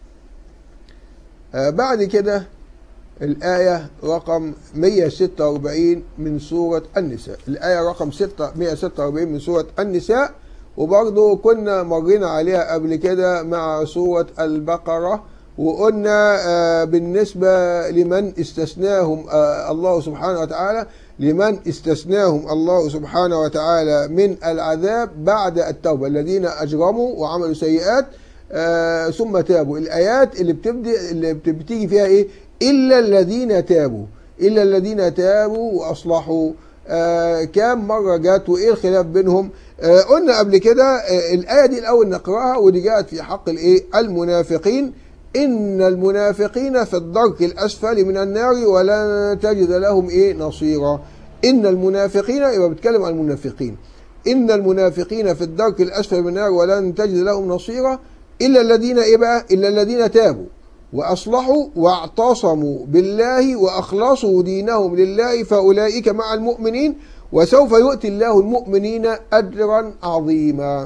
آه بعد كده الآية رقم 146 من سورة النساء الآية رقم 6 146 من سورة النساء وبرضه كنا مرينا عليها قبل كده مع سورة البقرة وقلنا آه، بالنسبة لمن استثناهم آه، الله سبحانه وتعالى لمن استثناهم الله سبحانه وتعالى من العذاب بعد التوبة الذين أجرموا وعملوا سيئات آه، ثم تابوا الآيات اللي بتبدي اللي بت- بتيجي فيها إيه إلا الذين تابوا إلا الذين تابوا وأصلحوا آه كام مرة جت وإيه الخلاف بينهم آه قلنا قبل كده آه الآية دي الأول نقرأها ودي جاءت في حق الإيه المنافقين إن المنافقين في الدرك الأسفل من النار ولن تجد لهم إيه نصيرا إن المنافقين يبقى بتكلم عن المنافقين إن المنافقين في الدرك الأسفل من النار ولن تجد لهم نصيرا إلا الذين إيه بقى إلا الذين تابوا وأصلحوا واعتصموا بالله وأخلصوا دينهم لله فأولئك مع المؤمنين وسوف يؤتي الله المؤمنين أجرا عظيما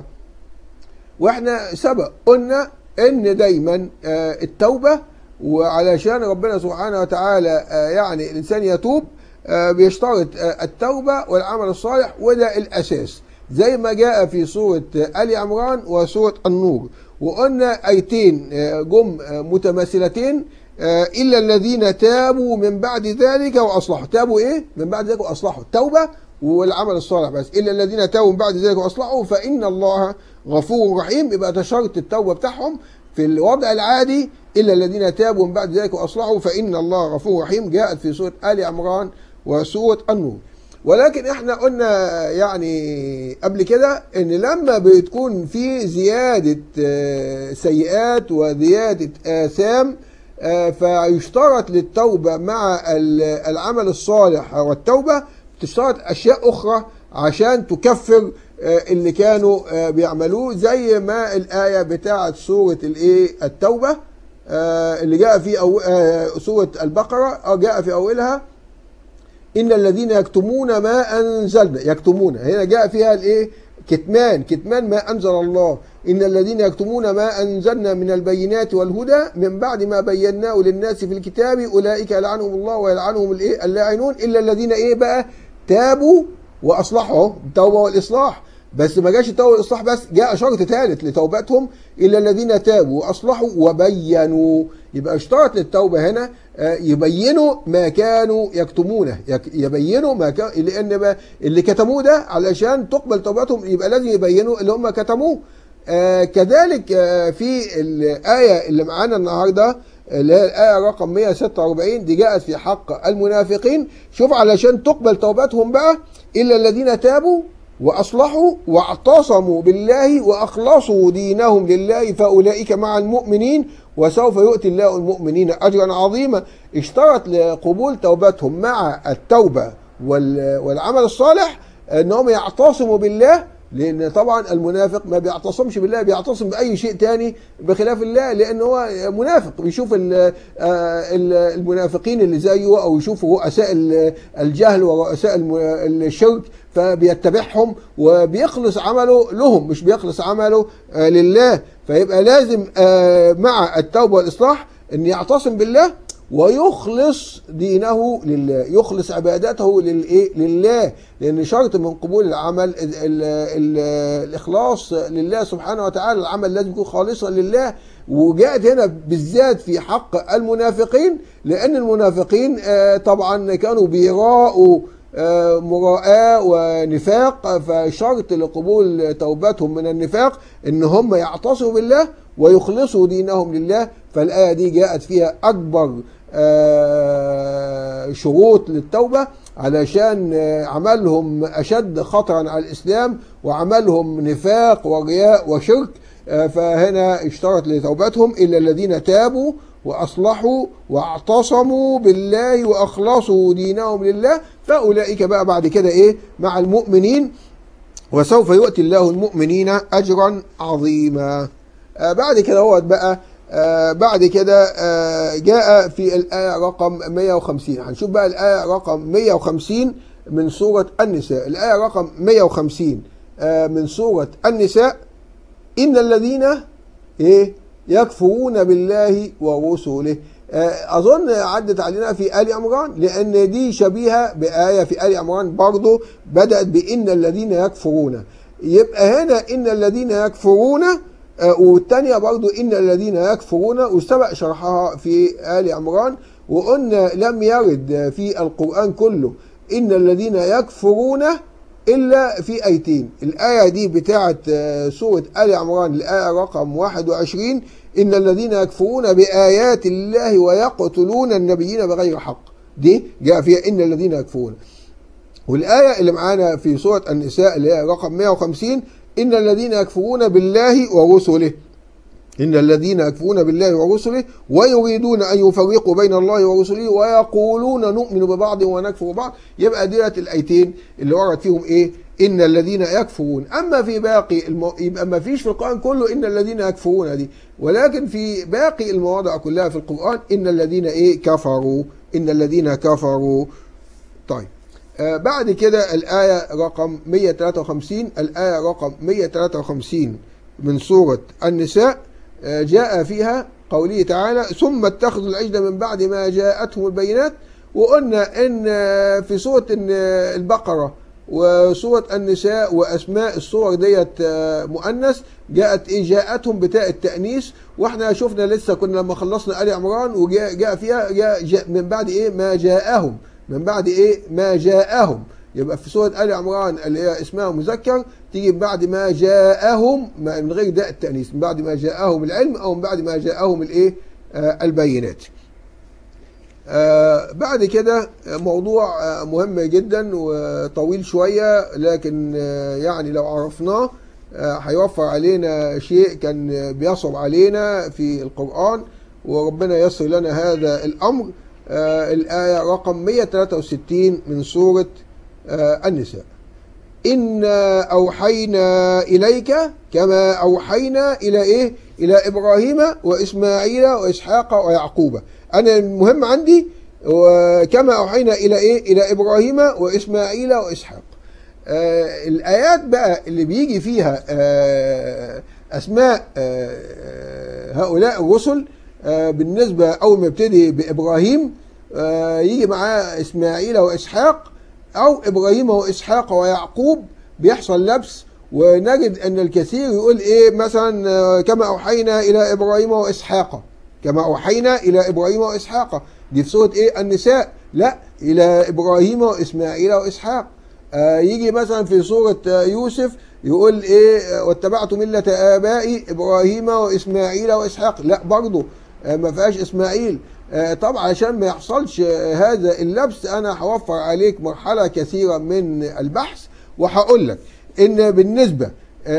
واحنا سبق قلنا ان دايما آه، التوبة وعلشان ربنا سبحانه وتعالى آه، يعني الانسان يتوب آه، بيشترط آه، التوبة والعمل الصالح وده الاساس زي ما جاء في سورة آه، آل عمران وسورة النور وقلنا ايتين آه، جم آه، متماثلتين آه، الا الذين تابوا من بعد ذلك واصلحوا تابوا ايه من بعد ذلك واصلحوا التوبة والعمل الصالح بس الا الذين تابوا من بعد ذلك واصلحوا فان الله غفور رحيم يبقى ده شرط التوبه بتاعهم في الوضع العادي الا الذين تابوا من بعد ذلك واصلحوا فان الله غفور رحيم جاءت في سوره ال عمران وسوره النور ولكن احنا قلنا يعني قبل كده ان لما بتكون في زياده آه، سيئات وزياده اثام آه، فيشترط للتوبه مع ال- العمل الصالح والتوبه تشترط اشياء اخرى عشان تكفر آه، اللي كانوا آه، بيعملوه زي ما الآية بتاعة سورة الإيه التوبة آه، اللي جاء في أو آه، سورة البقرة آه، جاء في أولها إن الذين يكتمون ما أنزلنا يكتمون هنا جاء فيها الإيه كتمان كتمان ما أنزل الله إن الذين يكتمون ما أنزلنا من البينات والهدى من بعد ما بيناه للناس في الكتاب أولئك يلعنهم الله ويلعنهم الإيه اللاعنون إلا الذين إيه بقى تابوا وأصلحوا التوبة والإصلاح بس ما جاش التوبة والإصلاح بس جاء شرط ثالث لتوبتهم إلا الذين تابوا وأصلحوا وبينوا يبقى اشترط للتوبة هنا آه، يبينوا ما كانوا يكتمونه يك- يبينوا ما كان لأن ما اللي كتموه ده علشان تقبل توبتهم يبقى لازم يبينوا اللي هم كتموه آه، كذلك آه، في الآية اللي معانا النهارده اللي هي الآية رقم 146 دي جاءت في حق المنافقين شوف علشان تقبل توبتهم بقى إلا الذين تابوا وأصلحوا واعتصموا بالله وأخلصوا دينهم لله فأولئك مع المؤمنين وسوف يؤتي الله المؤمنين أجرا عظيما اشترط لقبول توبتهم مع التوبة وال- والعمل الصالح أنهم يعتصموا بالله لان طبعا المنافق ما بيعتصمش بالله بيعتصم باي شيء تاني بخلاف الله لان هو منافق بيشوف ال- آه، ال- المنافقين اللي زيه او يشوف رؤساء ال- الجهل ورؤساء الم- الشرك فبيتبعهم وبيخلص عمله لهم مش بيخلص عمله آه، لله فيبقى لازم آه، مع التوبه والاصلاح ان يعتصم بالله ويخلص دينه لله يخلص عبادته للايه لله لان شرط من قبول العمل ال ال ال الاخلاص لله سبحانه وتعالى العمل لازم يكون خالصا لله وجاءت هنا بالذات في حق المنافقين لان المنافقين آه، طبعا كانوا بيراءوا آه، مراءة ونفاق فشرط لقبول توبتهم من النفاق ان هم يعتصموا بالله ويخلصوا دينهم لله فالآية دي جاءت فيها أكبر آه، شروط للتوبة علشان آه، عملهم أشد خطرا على الإسلام وعملهم نفاق ورياء وشرك آه، فهنا اشترط لتوبتهم إلا الذين تابوا وأصلحوا واعتصموا بالله وأخلصوا دينهم لله فأولئك بقى بعد كده إيه مع المؤمنين وسوف يؤتي الله المؤمنين أجرا عظيما آه بعد كده هو بقى آه بعد كده آه جاء في الآية رقم 150 هنشوف بقى الآية رقم 150 من سورة النساء الآية رقم 150 آه من سورة النساء إن الذين إيه يكفرون بالله ورسله آه، أظن عدت علينا في آل عمران لأن دي شبيهة بآية في آل عمران برضو بدأت بإن الذين يكفرون يبقى هنا إن الذين يكفرون آه، والتانية برضو إن الذين يكفرون وسبق شرحها في آل عمران وقلنا لم يرد في القرآن كله إن الذين يكفرون إلا في آيتين الآية دي بتاعت آه، سورة آل عمران الآية رقم 21 إن الذين يكفرون بآيات الله ويقتلون النبيين بغير حق دي جاء فيها إن الذين يكفرون والآية اللي معانا في سورة النساء اللي هي رقم 150 إن الذين يكفرون بالله ورسله إن الذين يكفرون بالله ورسله ويريدون أن يفرقوا بين الله ورسله ويقولون نؤمن ببعض ونكفر ببعض يبقى ديت الآيتين اللي ورد فيهم إيه إن الذين يكفرون أما في باقي المو... يبقى ما فيش في القرآن كله إن الذين يكفرون دي ولكن في باقي المواضع كلها في القرآن إن الذين إيه كفروا إن الذين كفروا طيب آه بعد كده الآية رقم 153 الآية رقم 153 من سورة النساء آه جاء فيها قوله تعالى ثم اتخذوا العجل من بعد ما جاءتهم البينات وقلنا ان آه في سورة إن آه البقرة وسورة النساء وأسماء الصور ديت آه مؤنث جاءت إيه جاءتهم بتاء التأنيث واحنا شفنا لسه كنا لما خلصنا آل عمران وجاء جاء فيها جاء, جاء من بعد إيه ما جاءهم من بعد ايه ما جاءهم يبقى في سوره ال عمران اللي هي اسمها مذكر تيجي بعد ما جاءهم من غير داء التانيث من بعد ما جاءهم العلم او من بعد ما جاءهم الايه آه البينات آه بعد كده موضوع آه مهم جدا وطويل شويه لكن آه يعني لو عرفناه هيوفر علينا شيء كان بيصعب علينا في القرآن وربنا ييسر لنا هذا الأمر آه الآية رقم 163 من سورة آه النساء إنا أوحينا إليك كما أوحينا إلى إيه إلى إبراهيم وإسماعيل وإسحاق ويعقوب أنا المهم عندي وكما أوحينا إلى إيه إلى إبراهيم وإسماعيل وإسحاق آه الآيات بقى اللي بيجي فيها آه أسماء آه هؤلاء الرسل آه بالنسبة أول ما يبتدي بإبراهيم آه يجي معاه إسماعيل وإسحاق أو إبراهيم وإسحاق ويعقوب بيحصل لبس ونجد أن الكثير يقول إيه مثلا آه كما أوحينا إلى إبراهيم وإسحاق كما أوحينا إلى إبراهيم وإسحاق دي في سورة إيه النساء لا إلى إبراهيم وإسماعيل وإسحاق آه يجي مثلا في سورة آه يوسف يقول ايه واتبعت ملة آبائي إبراهيم وإسماعيل وإسحاق لا برضه آه ما فيهاش إسماعيل آه طبعا عشان ما يحصلش آه هذا اللبس أنا هوفر عليك مرحلة كثيرة من البحث وهقول لك إن بالنسبة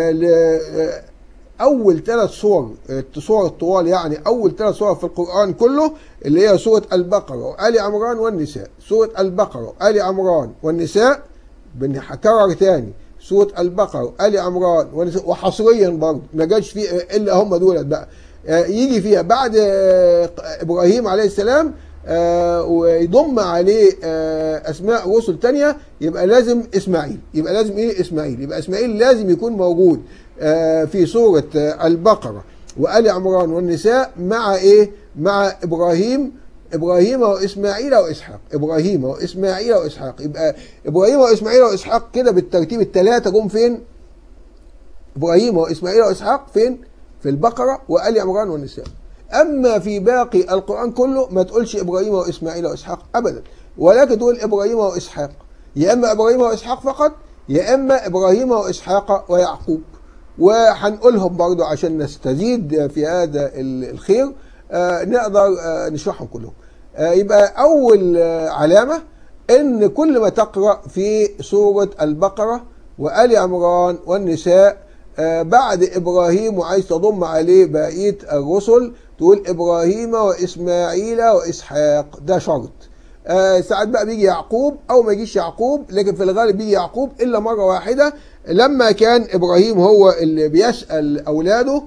أول ثلاث صور الصور الطوال يعني أول ثلاث صور في القرآن كله اللي هي سورة البقرة وآل عمران والنساء سورة البقرة وآل عمران والنساء بنكرر تاني سورة البقرة آل عمران والنساء وحصريا برضه ما جاش فيه إلا هم دولت بقى يجي فيها بعد إبراهيم عليه السلام ويضم عليه أسماء رسل تانية يبقى لازم إسماعيل يبقى لازم إيه إسماعيل يبقى إسماعيل لازم يكون موجود في سورة البقرة وآل عمران والنساء مع إيه مع إبراهيم إبراهيم وإسماعيل وإسحاق إبراهيم وإسماعيل وإسحاق يبقى إبراهيم وإسماعيل وإسحاق كده بالترتيب الثلاثة جم فين إبراهيم وإسماعيل وإسحاق فين في البقرة وآل عمران والنساء أما في باقي القرآن كله ما تقولش إبراهيم وإسماعيل وإسحاق أبدا ولكن تقول إبراهيم وإسحاق يا إما إبراهيم وإسحاق فقط يا إما إبراهيم وإسحاق ويعقوب وهنقولهم برضو عشان نستزيد في هذا الخير آه نقدر آه نشرحهم كلهم آه يبقى أول علامة إن كل ما تقرأ في سورة البقرة وآل عمران والنساء بعد إبراهيم وعايز تضم عليه بقية الرسل تقول إبراهيم وإسماعيل وإسحاق ده شرط ساعات بقى بيجي يعقوب أو ما يجيش يعقوب لكن في الغالب بيجي يعقوب إلا مرة واحدة لما كان إبراهيم هو اللي بيسأل أولاده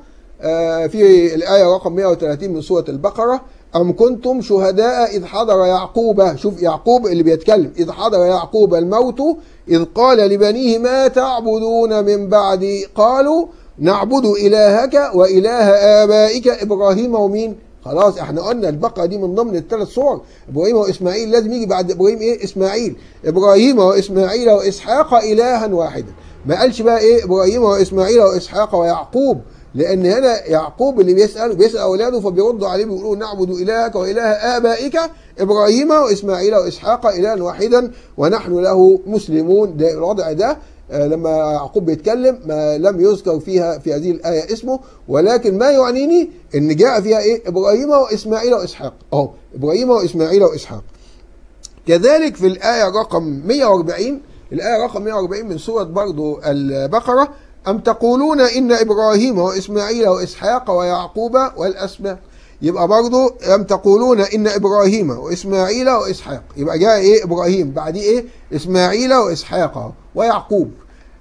في الآية رقم 130 من سورة البقرة أم كنتم شهداء إذ حضر يعقوب شوف يعقوب اللي بيتكلم إذ حضر يعقوب الموت إذ قال لبنيه ما تعبدون من بعدي قالوا نعبد إلهك وإله آبائك إبراهيم ومين خلاص احنا قلنا البقرة دي من ضمن الثلاث صور ابراهيم واسماعيل لازم يجي بعد ابراهيم ايه اسماعيل ابراهيم واسماعيل واسحاق الها واحدا ما قالش بقى ايه ابراهيم واسماعيل واسحاق ويعقوب لان هنا يعقوب اللي بيسال بيسال اولاده فبيردوا عليه بيقولوا نعبد الهك واله ابائك ابراهيم واسماعيل واسحاق الها واحدا ونحن له مسلمون ده الوضع ده لما يعقوب بيتكلم ما لم يذكر فيها في هذه الايه اسمه ولكن ما يعنيني ان جاء فيها ايه ابراهيم واسماعيل واسحاق اهو ابراهيم واسماعيل واسحاق كذلك في الايه رقم 140 الايه رقم 140 من سوره برضو البقره أم تقولون إن إبراهيم وإسماعيل وإسحاق ويعقوب والأسماء يبقى برضو أم تقولون إن إبراهيم وإسماعيل وإسحاق يبقى جاء إيه إبراهيم بعديه إيه إسماعيل وإسحاق ويعقوب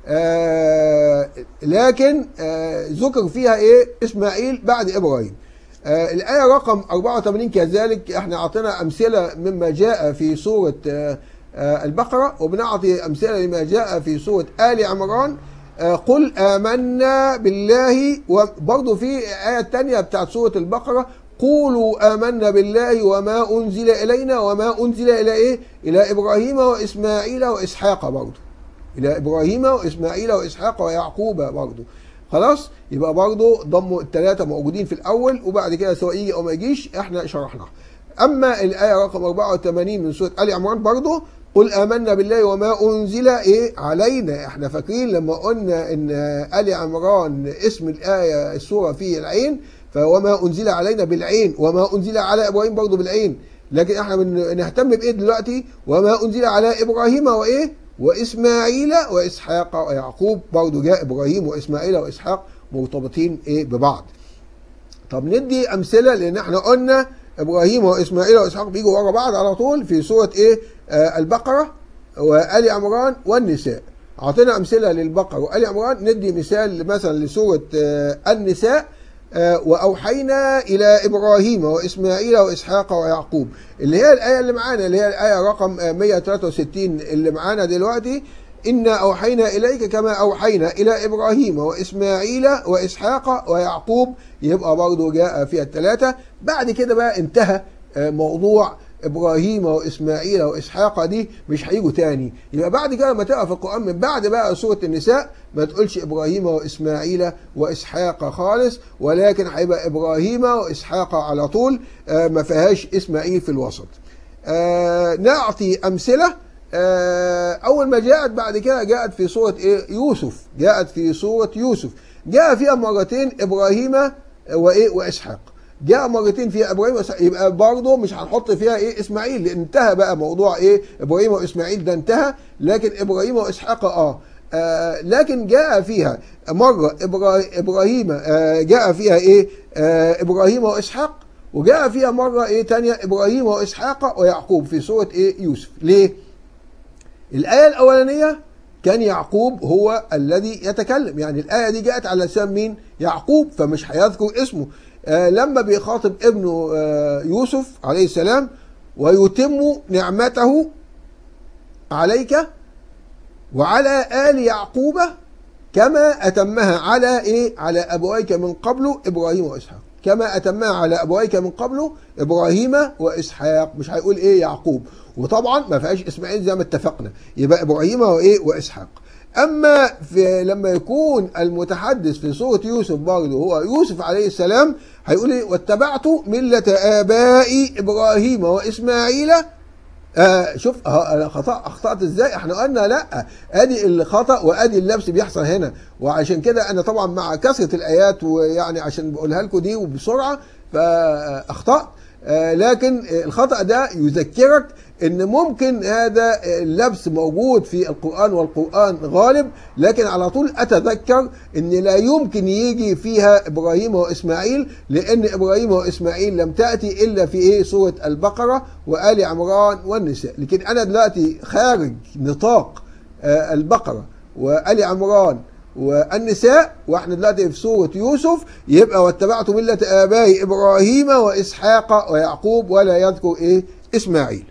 آه لكن آه ذكر فيها إيه إسماعيل بعد إبراهيم آه الآية رقم 84 كذلك احنا أعطينا أمثلة مما جاء في سورة آه آه البقرة وبنعطي أمثلة لما جاء في سورة آل عمران قل آمنا بالله وبرضه في آية تانية بتاعت سورة البقرة قولوا آمنا بالله وما أنزل إلينا وما أنزل إلى إيه؟ إلى إبراهيم وإسماعيل وإسحاق برضه إلى إبراهيم وإسماعيل وإسحاق ويعقوب برضه خلاص يبقى برضه ضموا الثلاثة موجودين في الأول وبعد كده سواء يجي أو ما يجيش إحنا شرحناها أما الآية رقم 84 من سورة آل عمران برضه قل آمنا بالله وما أنزل إيه علينا إحنا فاكرين لما قلنا إن آل عمران اسم الآية السورة فيه العين فوما أنزل علينا بالعين وما أنزل على إبراهيم برضه بالعين لكن إحنا بنهتم بإيه دلوقتي وما أنزل على إبراهيم وإيه وإسماعيل وإسحاق ويعقوب برضه جاء إبراهيم وإسماعيل وإسحاق مرتبطين إيه ببعض طب ندي أمثلة لأن إحنا قلنا إبراهيم وإسماعيل وإسحاق بيجوا ورا بعض على طول في سورة إيه آه البقرة وآل عمران والنساء اعطينا امثله للبقره وال عمران ندي مثال مثلا لسوره آه، النساء آه، واوحينا الى ابراهيم واسماعيل واسحاق ويعقوب اللي هي الايه اللي معانا اللي هي الايه رقم آه، 163 اللي معانا دلوقتي انا اوحينا اليك كما اوحينا الى ابراهيم واسماعيل واسحاق ويعقوب يبقى برضه جاء فيها الثلاثه بعد كده بقى انتهى آه، موضوع ابراهيم واسماعيل واسحاق دي مش هيجوا تاني يبقى بعد كده لما تقرا في القران من بعد بقى سوره النساء ما تقولش ابراهيم واسماعيل واسحاق خالص ولكن هيبقى ابراهيم واسحاق على طول آه، ما فيهاش اسماعيل في الوسط آه، نعطي امثله آه، اول ما جاءت بعد كده جاءت في سوره ايه يوسف جاءت في سوره يوسف جاء فيها مرتين ابراهيم وايه واسحاق جاء مرتين فيها ابراهيم وإسحاق. يبقى برضه مش هنحط فيها ايه اسماعيل لان انتهى بقى موضوع ايه ابراهيم واسماعيل ده انتهى لكن ابراهيم واسحاق اه, آه لكن جاء فيها مره إبرا- ابراهيم آه جاء فيها ايه آه ابراهيم واسحاق وجاء فيها مره ايه تانية ابراهيم واسحاق ويعقوب في سوره ايه يوسف ليه الآية الأولانية كان يعقوب هو الذي يتكلم يعني الآية دي جاءت على لسان مين يعقوب فمش هيذكر اسمه آه لما بيخاطب ابنه آه يوسف عليه السلام ويتم نعمته عليك وعلى آل يعقوب كما أتمها على إيه؟ على أبويك من قبل إبراهيم وإسحاق كما أتمها على أبويك من قبل إبراهيم وإسحاق مش هيقول إيه يعقوب وطبعا ما فيهاش إسماعيل زي ما اتفقنا يبقى إبراهيم وإيه وإسحاق أما في لما يكون المتحدث في سورة يوسف برضه هو يوسف عليه السلام هيقول إيه واتبعت ملة آبائي إبراهيم وإسماعيل آه شوف آه انا خطا اخطات ازاي احنا قلنا لا ادي الخطا وادي اللبس بيحصل هنا وعشان كده انا طبعا مع كثره الايات ويعني عشان بقولها لكم دي وبسرعه فاخطات آه لكن الخطا ده يذكرك ان ممكن هذا اللبس موجود في القران والقران غالب لكن على طول اتذكر ان لا يمكن يجي فيها ابراهيم واسماعيل لان ابراهيم واسماعيل لم تاتي الا في ايه سوره البقره وال عمران والنساء لكن انا دلوقتي خارج نطاق آه، البقره وال عمران والنساء واحنا دلوقتي في سوره يوسف يبقى واتبعت مله ابائي ابراهيم واسحاق ويعقوب ولا يذكر ايه اسماعيل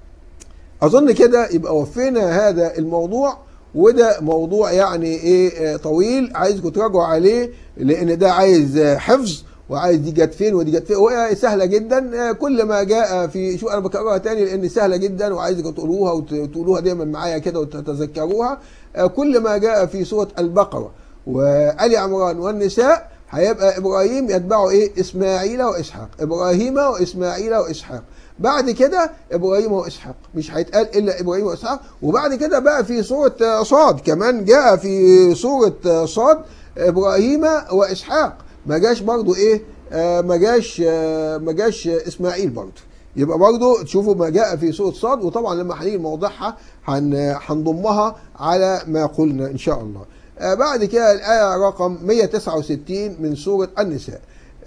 اظن كده يبقى وفينا هذا الموضوع وده موضوع يعني ايه آه، طويل عايزكم تراجعوا عليه لان ده عايز آه، حفظ وعايز دي جت فين ودي جت فين وهي سهله جدا آه، كل ما جاء في شو انا بكررها تاني لان سهله جدا وعايزكم تقولوها وتقولوها دايما معايا كده وتتذكروها آه، كل ما جاء في سوره البقره وال عمران والنساء هيبقى ابراهيم يتبعه ايه اسماعيل واسحاق ابراهيم واسماعيل واسحاق بعد كده ابراهيم واسحاق مش هيتقال الا ابراهيم واسحاق وبعد كده بقى في سوره آه، صاد كمان جاء في سوره آه، صاد ابراهيم واسحاق ما جاش برضو ايه آه ما جاش آه ما جاش اسماعيل برضو يبقى برضو تشوفوا ما جاء في سوره صاد وطبعا لما هنيجي نوضحها هن- هنضمها على ما قلنا ان شاء الله آه بعد كده الايه رقم 169 من سوره النساء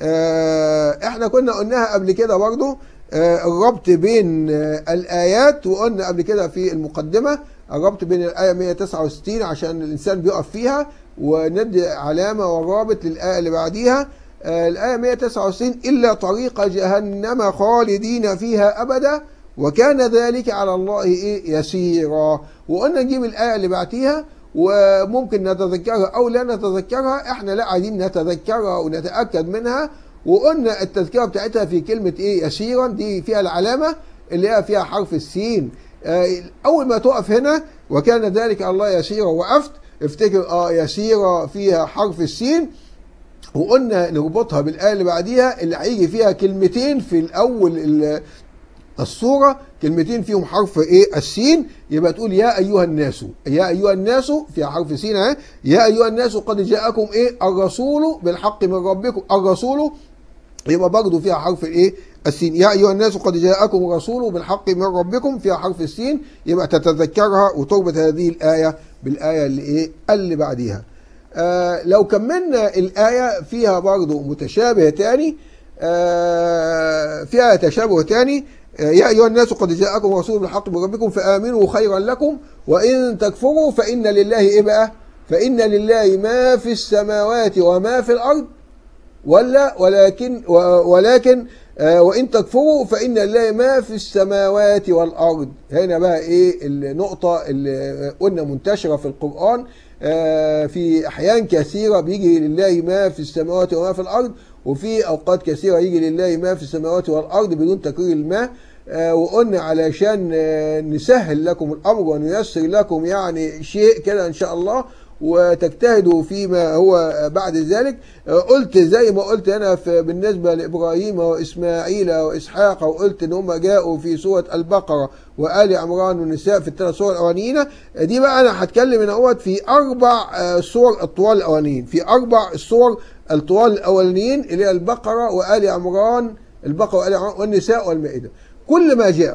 آه احنا كنا قلناها قبل كده برضو آه الربط بين آه الايات وقلنا قبل كده في المقدمه الربط بين الايه 169 عشان الانسان بيقف فيها وندي علامه والرابط للايه اللي بعديها آه الايه 169 الا طريق جهنم خالدين فيها ابدا وكان ذلك على الله ايه يسيرا وقلنا نجيب الايه اللي بعديها وممكن نتذكرها او لا نتذكرها احنا لا عايزين نتذكرها ونتاكد منها وقلنا التذكره بتاعتها في كلمه ايه يسيرا دي فيها العلامه اللي هي فيها حرف السين آه، اول ما تقف هنا وكان ذلك على الله يسيرا وقفت افتكر اه يسيرا فيها حرف السين وقلنا نربطها بالايه اللي بعديها اللي هيجي فيها كلمتين في الاول ال- الصورة كلمتين فيهم حرف ايه السين يبقى تقول يا ايها الناس يا ايها الناس فيها حرف سين اهي يا ايها الناس قد جاءكم ايه الرسول بالحق من ربكم الرسول يبقى برضه فيها حرف الايه السين يا ايها الناس قد جاءكم رسول بالحق من ربكم فيها حرف السين يبقى تتذكرها وتربط هذه الايه بالايه اللي ايه اللي بعديها آه لو كملنا الايه فيها برضه متشابه تاني آه فيها تشابه تاني يا أيها الناس قد جاءكم رسول بالحق من ربكم فآمنوا خيرا لكم وإن تكفروا فإن لله إيه بقى؟ فإن لله ما في السماوات وما في الأرض ولا ولكن ولكن آه، وإن تكفروا فإن لله ما في السماوات والأرض هنا بقى إيه النقطة اللي قلنا منتشرة في القرآن آه، في أحيان كثيرة بيجي لله ما في السماوات وما في الأرض وفي أوقات كثيرة يجي لله ما في السماوات والأرض بدون تكرير الماء آه، وقلنا علشان آه، نسهل لكم الأمر ونيسر لكم يعني شيء كده إن شاء الله وتجتهدوا فيما هو بعد ذلك آه، قلت زي ما قلت أنا في بالنسبة لإبراهيم وإسماعيل وإسحاق وقلت إن هم جاءوا في سورة البقرة وآل عمران والنساء في الثلاث سور الأولانيين آه، دي بقى أنا هتكلم هنا اهوت في أربع آه، سور الطوال الأولانيين في أربع سور الطوال الأولانيين اللي هي البقرة وآل عمران البقرة وآل عمران والنساء والمائدة كل ما جاء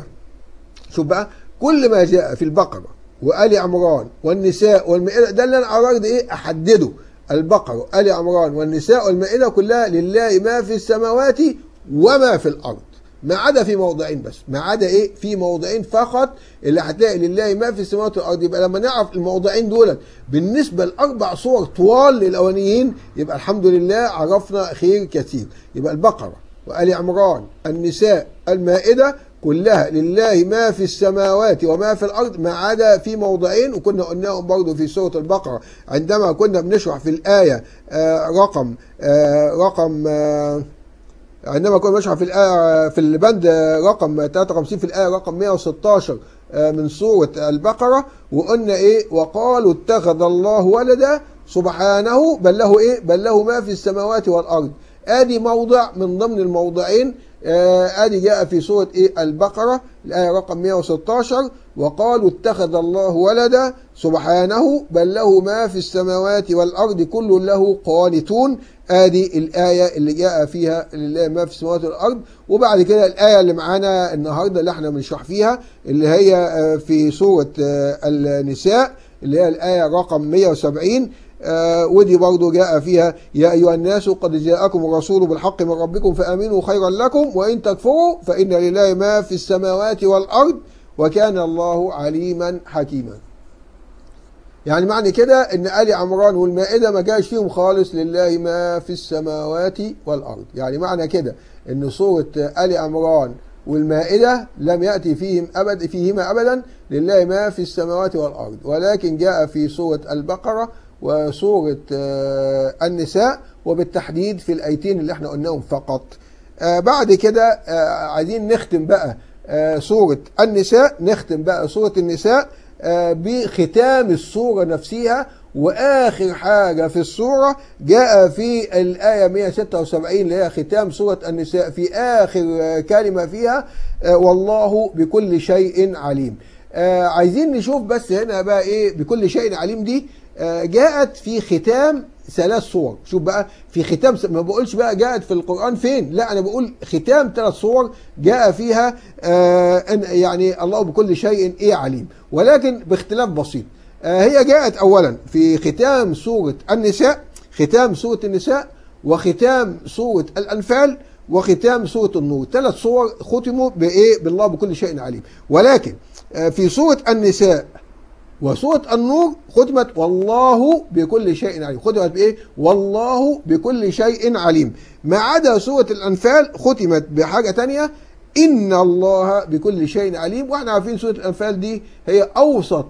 شوف بقى كل ما جاء في البقرة وآل عمران والنساء والمائدة ده اللي أنا أراد إيه أحدده البقرة وآل عمران والنساء والمائدة كلها لله ما في السماوات وما في الأرض ما عدا في موضعين بس ما عدا ايه في موضعين فقط اللي هتلاقي لله ما في السماوات والارض يبقى لما نعرف الموضعين دول بالنسبه لاربع صور طوال للاولانيين يبقى الحمد لله عرفنا خير كثير يبقى البقره وآل عمران النساء المائده كلها لله ما في السماوات وما في الارض ما عدا في موضعين وكنا قلناهم برضه في سوره البقره عندما كنا بنشرح في الايه آه رقم آه رقم آه عندما كنا بنشرح في الآية في البند رقم 53 في الآية رقم 116 من سورة البقرة وقلنا إيه وقالوا اتخذ الله ولدا سبحانه بل له إيه بل له ما في السماوات والأرض آدي موضع من ضمن الموضعين آدي جاء في سورة إيه البقرة الآية رقم 116 وقالوا اتخذ الله ولدا سبحانه بل له ما في السماوات والأرض كل له قانتون ادي الآية اللي جاء فيها لله ما في السماوات والأرض وبعد كده الآية اللي معانا النهاردة اللي احنا بنشرح فيها اللي هي في سورة النساء اللي هي الآية رقم 170 آه ودي برضو جاء فيها يا أيها الناس قد جاءكم الرسول بالحق من ربكم فآمنوا خيرا لكم وإن تكفروا فإن لله ما في السماوات والأرض وكان الله عليما حكيما يعني معنى كده ان آل عمران والمائدة ما جاش فيهم خالص لله ما في السماوات والأرض يعني معنى كده ان سورة آل عمران والمائدة لم يأتي فيهم أبد فيهما أبدا لله ما في السماوات والأرض ولكن جاء في سورة البقرة وسورة النساء وبالتحديد في الأيتين اللي احنا قلناهم فقط بعد كده عايزين نختم بقى سورة النساء نختم بقى سورة النساء بختام السورة نفسها وآخر حاجة في السورة جاء في الآية 176 اللي هي ختام سورة النساء في آخر كلمة فيها والله بكل شيء عليم عايزين نشوف بس هنا بقى إيه بكل شيء عليم دي جاءت في ختام ثلاث صور شوف بقى في ختام ما بقولش بقى جاءت في القرآن فين لا أنا بقول ختام ثلاث صور جاء فيها آه يعني الله بكل شيء إيه عليم ولكن باختلاف بسيط آه هي جاءت أولا في ختام سورة النساء ختام سورة النساء وختام سورة الأنفال وختام سورة النور ثلاث صور ختموا بإيه بالله بكل شيء عليم ولكن آه في سورة النساء وسورة النور ختمت والله بكل شيء عليم ختمت بإيه؟ والله بكل شيء عليم ما عدا سورة الأنفال ختمت بحاجة تانية إن الله بكل شيء عليم وإحنا عارفين سورة الأنفال دي هي أوسط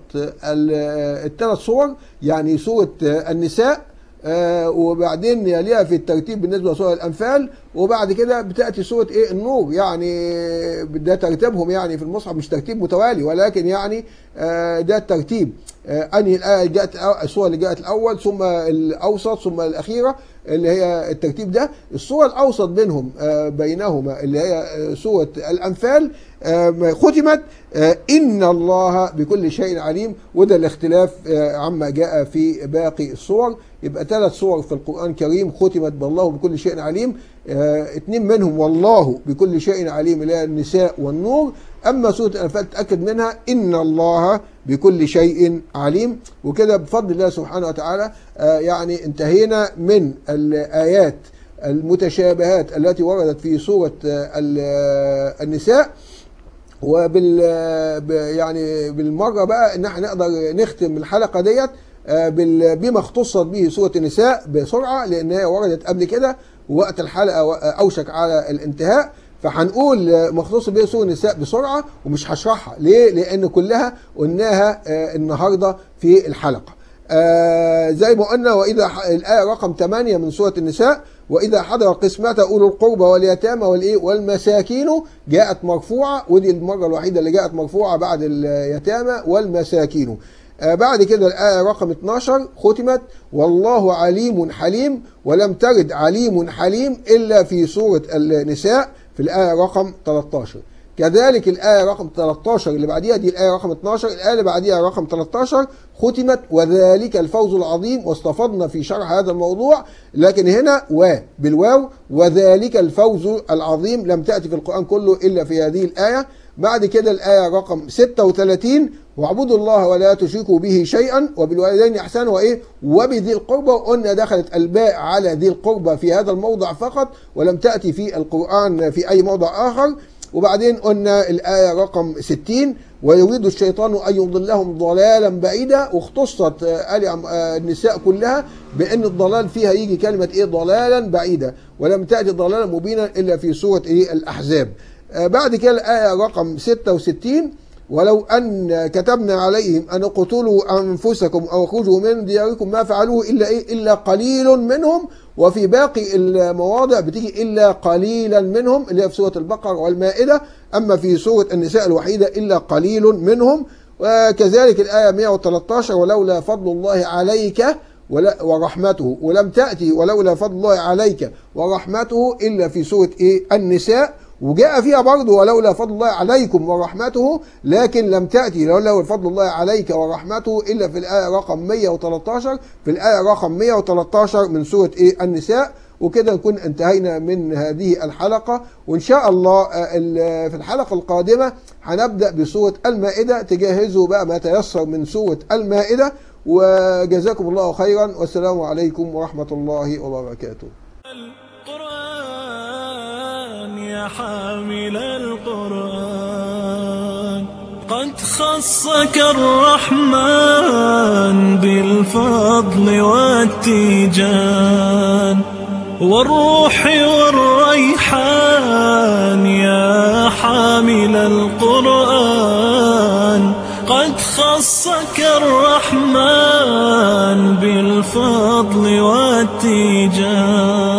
الثلاث صور يعني سورة النساء آه وبعدين يليها في الترتيب بالنسبه لسوره الانفال وبعد كده بتاتي سوره ايه النور يعني ده ترتيبهم يعني في المصحف مش ترتيب متوالي ولكن يعني آه ده الترتيب آه انهي الايه جاءت السوره اللي جاءت الاول ثم الاوسط ثم الاخيره اللي هي الترتيب ده الصورة الأوسط بينهم بينهما اللي هي سورة الأنفال ختمت إن الله بكل شيء عليم وده الاختلاف عما جاء في باقي الصور يبقى ثلاث صور في القرآن الكريم ختمت بالله بكل شيء عليم اثنين منهم والله بكل شيء عليم اللي هي النساء والنور أما سورة الأنفال تأكد منها إن الله بكل شيء عليم وكده بفضل الله سبحانه وتعالى يعني انتهينا من الآيات المتشابهات التي وردت في سورة النساء وبال ب- يعني بالمره بقى ان احنا نقدر نختم الحلقه ديت آه، بال- بما اختصت به سوره النساء بسرعه لان هي وردت قبل كده ووقت الحلقه و- اوشك على الانتهاء فهنقول آه، ما اختص به سوره النساء بسرعه ومش هشرحها ليه؟ لان كلها قلناها آه، النهارده في الحلقه. آه زي ما قلنا واذا ح- الايه رقم 8 من سوره النساء واذا حضر قسمة اولو القربى واليتامى والايه والمساكين جاءت مرفوعه ودي المره الوحيده اللي جاءت مرفوعه بعد اليتامى والمساكين آه بعد كده الايه رقم 12 ختمت والله عليم حليم ولم ترد عليم حليم الا في سوره النساء في الايه رقم 13 كذلك الآية رقم 13 اللي بعديها دي الآية رقم 12 الآية اللي بعديها رقم 13 ختمت وذلك الفوز العظيم واستفضنا في شرح هذا الموضوع لكن هنا و بالواو وذلك الفوز العظيم لم تأتي في القرآن كله إلا في هذه الآية بعد كده الآية رقم 36 واعبدوا الله ولا تشركوا به شيئا وبالوالدين إحسانا وإيه وبذي القربى وقلنا دخلت الباء على ذي القربى في هذا الموضع فقط ولم تأتي في القرآن في أي موضع آخر وبعدين قلنا الآية رقم 60 ويريد الشيطان أن يضلهم ضلالا بعيدا واختصت آه، آل عم- آه، النساء كلها بأن الضلال فيها يجي كلمة إيه ضلالا بعيدا ولم تأتي ضلالا مبينا إلا في سورة إيه الأحزاب آه، بعد كده الآية رقم 66 ولو أن كتبنا عليهم أن اقتلوا أنفسكم أو اخرجوا من دياركم ما فعلوه إلا إيه إلا قليل منهم وفي باقي المواضع بتيجي إلا قليلا منهم اللي هي في سورة البقرة والمائدة أما في سورة النساء الوحيدة إلا قليل منهم وكذلك الآية 113 ولولا فضل الله عليك ولا ورحمته ولم تأتي ولولا فضل الله عليك ورحمته إلا في سورة إيه النساء وجاء فيها برضه ولولا فضل الله عليكم ورحمته لكن لم تأتي لولا فضل الله عليك ورحمته إلا في الآية رقم 113 في الآية رقم 113 من سورة إيه النساء وكده نكون انتهينا من هذه الحلقة وإن شاء الله آه، ال- في الحلقة القادمة هنبدأ بسورة المائدة تجهزوا بقى ما تيسر من سورة المائدة وجزاكم الله خيرا والسلام عليكم ورحمة الله وبركاته القرآن يا حامل القرآن قد خصك الرحمن بالفضل والتيجان والروح والريحان يا حامل القرآن قد خصك الرحمن بالفضل والتيجان